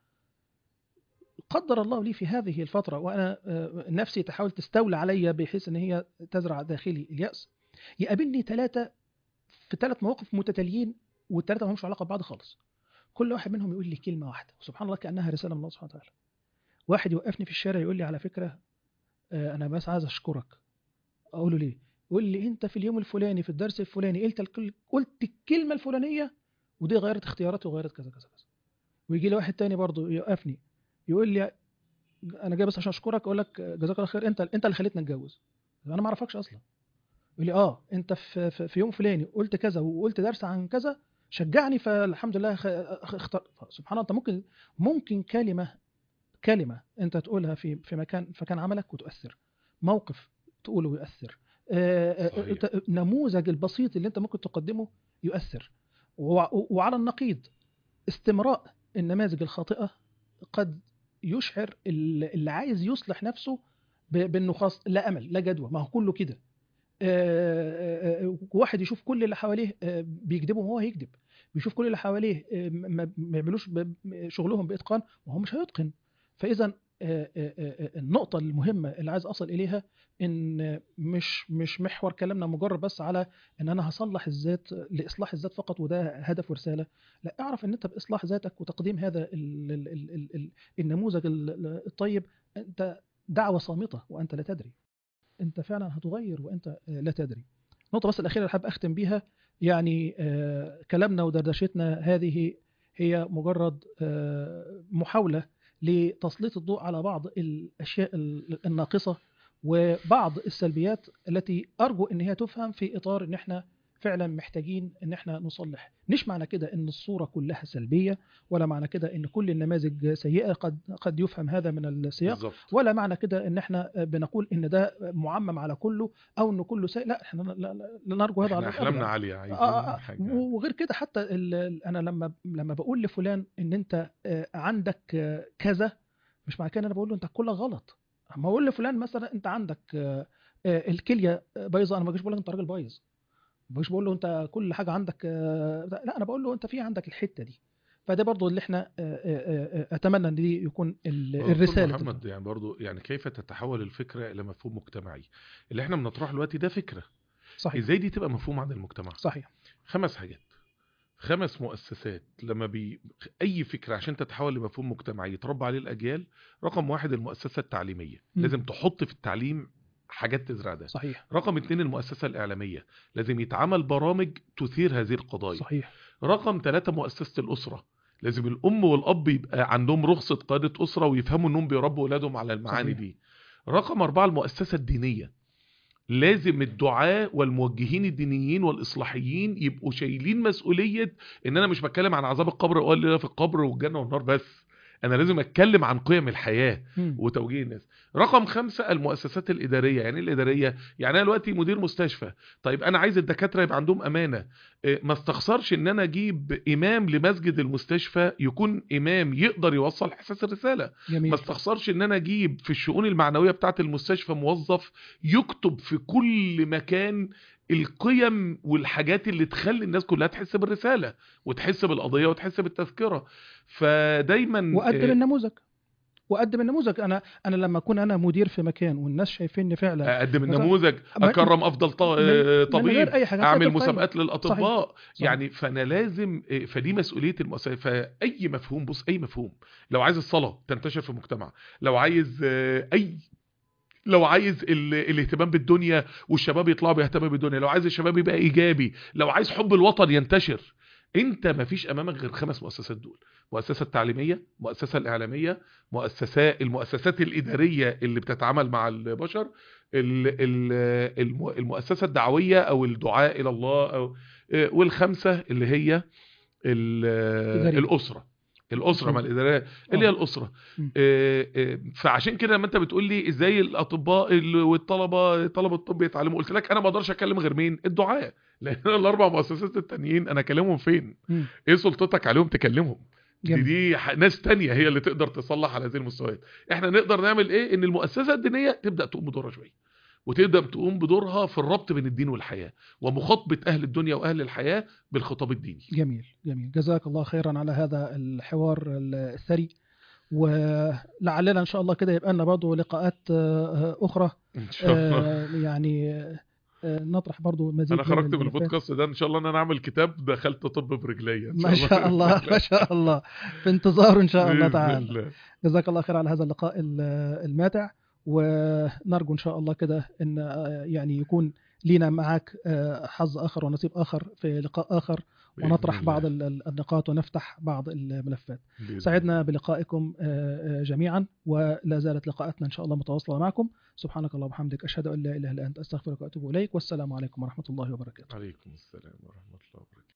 قدر الله لي في هذه الفترة وأنا آه، نفسي تحاول تستولى علي بحيث أن هي تزرع داخلي اليأس يقابلني ثلاثة في ثلاث مواقف متتاليين والثلاثة ما همش علاقة ببعض خالص كل واحد منهم يقول لي كلمة واحدة وسبحان الله كأنها رسالة من الله سبحانه وتعالى واحد يوقفني في الشارع يقول لي على فكرة آه، أنا بس عايز أشكرك أقول له ليه يقول لي أنت في اليوم الفلاني في الدرس الفلاني قلت الكل قلت الكلمة الفلانية ودي غيرت اختياراتي وغيرت كذا كذا كذا ويجي لي واحد تاني برضه يوقفني يقول لي انا جاي بس عشان اشكرك اقول لك جزاك الله خير انت انت اللي خليتني اتجوز انا ما اعرفكش اصلا يقول لي اه انت في, في, في يوم فلاني قلت كذا وقلت درس عن كذا شجعني فالحمد لله خ- اختار سبحان الله انت ممكن ممكن كلمه كلمه انت تقولها في في مكان في مكان عملك وتؤثر موقف تقوله ويؤثر آه، آه، صحيح. آه، نموذج البسيط اللي انت ممكن تقدمه يؤثر وع- وعلى النقيض استمراء النماذج الخاطئه قد يشعر ال- اللي عايز يصلح نفسه ب- بانه خلاص لا امل لا جدوى ما هو كله كده آه، آه، آه، واحد يشوف كل اللي حواليه آه، بيكذبوا وهو هيكذب بيشوف كل اللي حواليه آه، ما ما يعملوش ب- شغلهم باتقان وهو مش هيتقن فاذا آه، آه، آه، النقطة المهمة اللي عايز أصل إليها إن مش مش محور كلامنا مجرد بس على إن أنا هصلح الذات لإصلاح الذات فقط وده هدف ورسالة، لا اعرف إن أنت بإصلاح ذاتك وتقديم هذا ال ال ال ال ال النموذج ال- الطيب أنت دعوة صامتة وأنت لا تدري. أنت فعلا هتغير وأنت لا تدري. النقطة بس الأخيرة اللي حابب أختم بيها يعني آه، كلامنا ودردشتنا هذه هي مجرد آه، محاولة لتسليط الضوء على بعض الاشياء ال- الناقصه وبعض السلبيات التي ارجو ان هي تفهم في اطار ان احنا فعلا محتاجين ان احنا نصلح مش معنى كده ان الصوره كلها سلبيه ولا معنى كده ان كل النماذج سيئه قد قد يفهم هذا من السياق بالظبط ولا معنى كده ان احنا بنقول ان ده معمم على كله او ان كله سيء لا احنا لا, لا, لا نرجو هذا احنا على احلامنا أبداً. عاليه عايزين آه آه آه. حاجه وغير كده حتى ال- ال- انا لما لما بقول لفلان ان انت آه، عندك آه، كذا مش معنى كده إن انا بقول له انت كلك غلط اما اقول لفلان مثلا انت عندك آه، آه، الكليه بايظه انا ما بجيش بقول لك انت راجل بايظ ما بجيش بقول له انت كل حاجه عندك آه، بتاع. لا انا بقول له انت في عندك الحته دي فده برضو اللي احنا آه، آه، آه، اتمنى ان دي يكون ال- دكتور الرساله محمد يعني برضو يعني كيف تتحول الفكره الى مفهوم مجتمعي اللي احنا بنطرحه دلوقتي ده فكره صحيح ازاي دي تبقى مفهوم عند المجتمع صحيح خمس حاجات خمس مؤسسات لما بي اي فكره عشان تتحول لمفهوم مجتمعي يتربى عليه الاجيال رقم واحد المؤسسه التعليميه مم. لازم تحط في التعليم حاجات تزرع ده صحيح رقم اتنين المؤسسه الاعلاميه لازم يتعمل برامج تثير هذه القضايا صحيح رقم ثلاثة مؤسسة الأسرة لازم الأم والأب يبقى عندهم رخصة قيادة أسرة ويفهموا إنهم بيربوا أولادهم على المعاني صحيح. دي رقم أربعة المؤسسة الدينية لازم الدعاة والموجهين الدينيين والإصلاحيين يبقوا شايلين مسؤولية إن أنا مش بتكلم عن عذاب القبر ولا في القبر والجنة والنار بس أنا لازم أتكلم عن قيم الحياة مم. وتوجيه الناس رقم خمسة المؤسسات الإدارية يعني إيه الإدارية يعني أنا دلوقتي مدير مستشفى طيب أنا عايز الدكاترة يبقى عندهم أمانة إيه، ما استخسرش إن أنا أجيب إمام لمسجد المستشفى يكون إمام يقدر يوصل إحساس الرسالة جميل ما استخسرش إن أنا أجيب في الشؤون المعنوية بتاعة المستشفى موظف يكتب في كل مكان القيم والحاجات اللي تخلي الناس كلها تحس بالرسالة وتحس بالقضية وتحس بالتذكرة فدايما وقدم آه، النموذج وقدم النموذج انا انا لما اكون انا مدير في مكان والناس شايفيني فعلا اقدم مثلا- النموذج ما- اكرم افضل ط- من- من طبيب غير اي حاجه اعمل كاتب قايمة. مسابقات للاطباء صحيح. يعني فانا لازم إيه، فدي مسؤوليه المؤسسه فاي مفهوم بص اي مفهوم لو عايز الصلاه تنتشر في المجتمع لو عايز آه، اي لو عايز ال... الاهتمام بالدنيا والشباب يطلعوا بيهتموا بالدنيا لو عايز الشباب يبقى ايجابي لو عايز حب الوطن ينتشر انت مفيش امامك غير خمس مؤسسات دول مؤسسه التعليميه مؤسسه الاعلاميه مؤسسات المؤسسات الاداريه اللي بتتعامل مع البشر ال... ال... الم... المؤسسه الدعويه او الدعاء الى الله او آه، والخمسه اللي هي ال... إدارية. الاسره الاسره مع الاداريه اللي هي آه. الاسره م. آه، آه، فعشان كده لما انت بتقول لي ازاي الاطباء ال- والطلبه طلبه الطب يتعلموا قلت لك انا ما اقدرش اكلم غير مين الدعاء لان الاربع مؤسسات التانيين انا اكلمهم فين مم. ايه سلطتك عليهم تكلمهم دي, جميل. دي ح- ناس تانية هي اللي تقدر تصلح على هذه المستويات احنا نقدر نعمل ايه ان المؤسسه الدينيه تبدا تقوم بدورها شويه وتبدا تقوم بدورها في الربط بين الدين والحياه ومخاطبه اهل الدنيا واهل الحياه بالخطاب الديني جميل جميل جزاك الله خيرا على هذا الحوار الثري ولعلنا ان شاء الله كده يبقى لنا برضه لقاءات آه، اخرى ان شاء الله آه، يعني آه، نطرح برضه مزيد انا خرجت من الملفات. البودكاست ده ان شاء الله ان انا اعمل كتاب دخلت طب برجليا إن ما شاء الله ما شاء الله في انتظار ان شاء الله بإذن تعالى الله. جزاك الله خير على هذا اللقاء ال- الماتع ونرجو ان شاء الله كده ان آه، يعني يكون لينا معك آه، حظ اخر ونصيب اخر في لقاء اخر بإذن ونطرح الله. بعض ال- ال- النقاط ونفتح بعض الملفات بإذن سعدنا بلقائكم آه، آه، جميعا ولا زالت لقاءاتنا ان شاء الله متواصله معكم سبحانك اللهم وبحمدك اشهد ان لا اله الا انت استغفرك واتوب اليك والسلام عليكم ورحمه الله وبركاته الله. عليكم السلام ورحمه الله وبركاته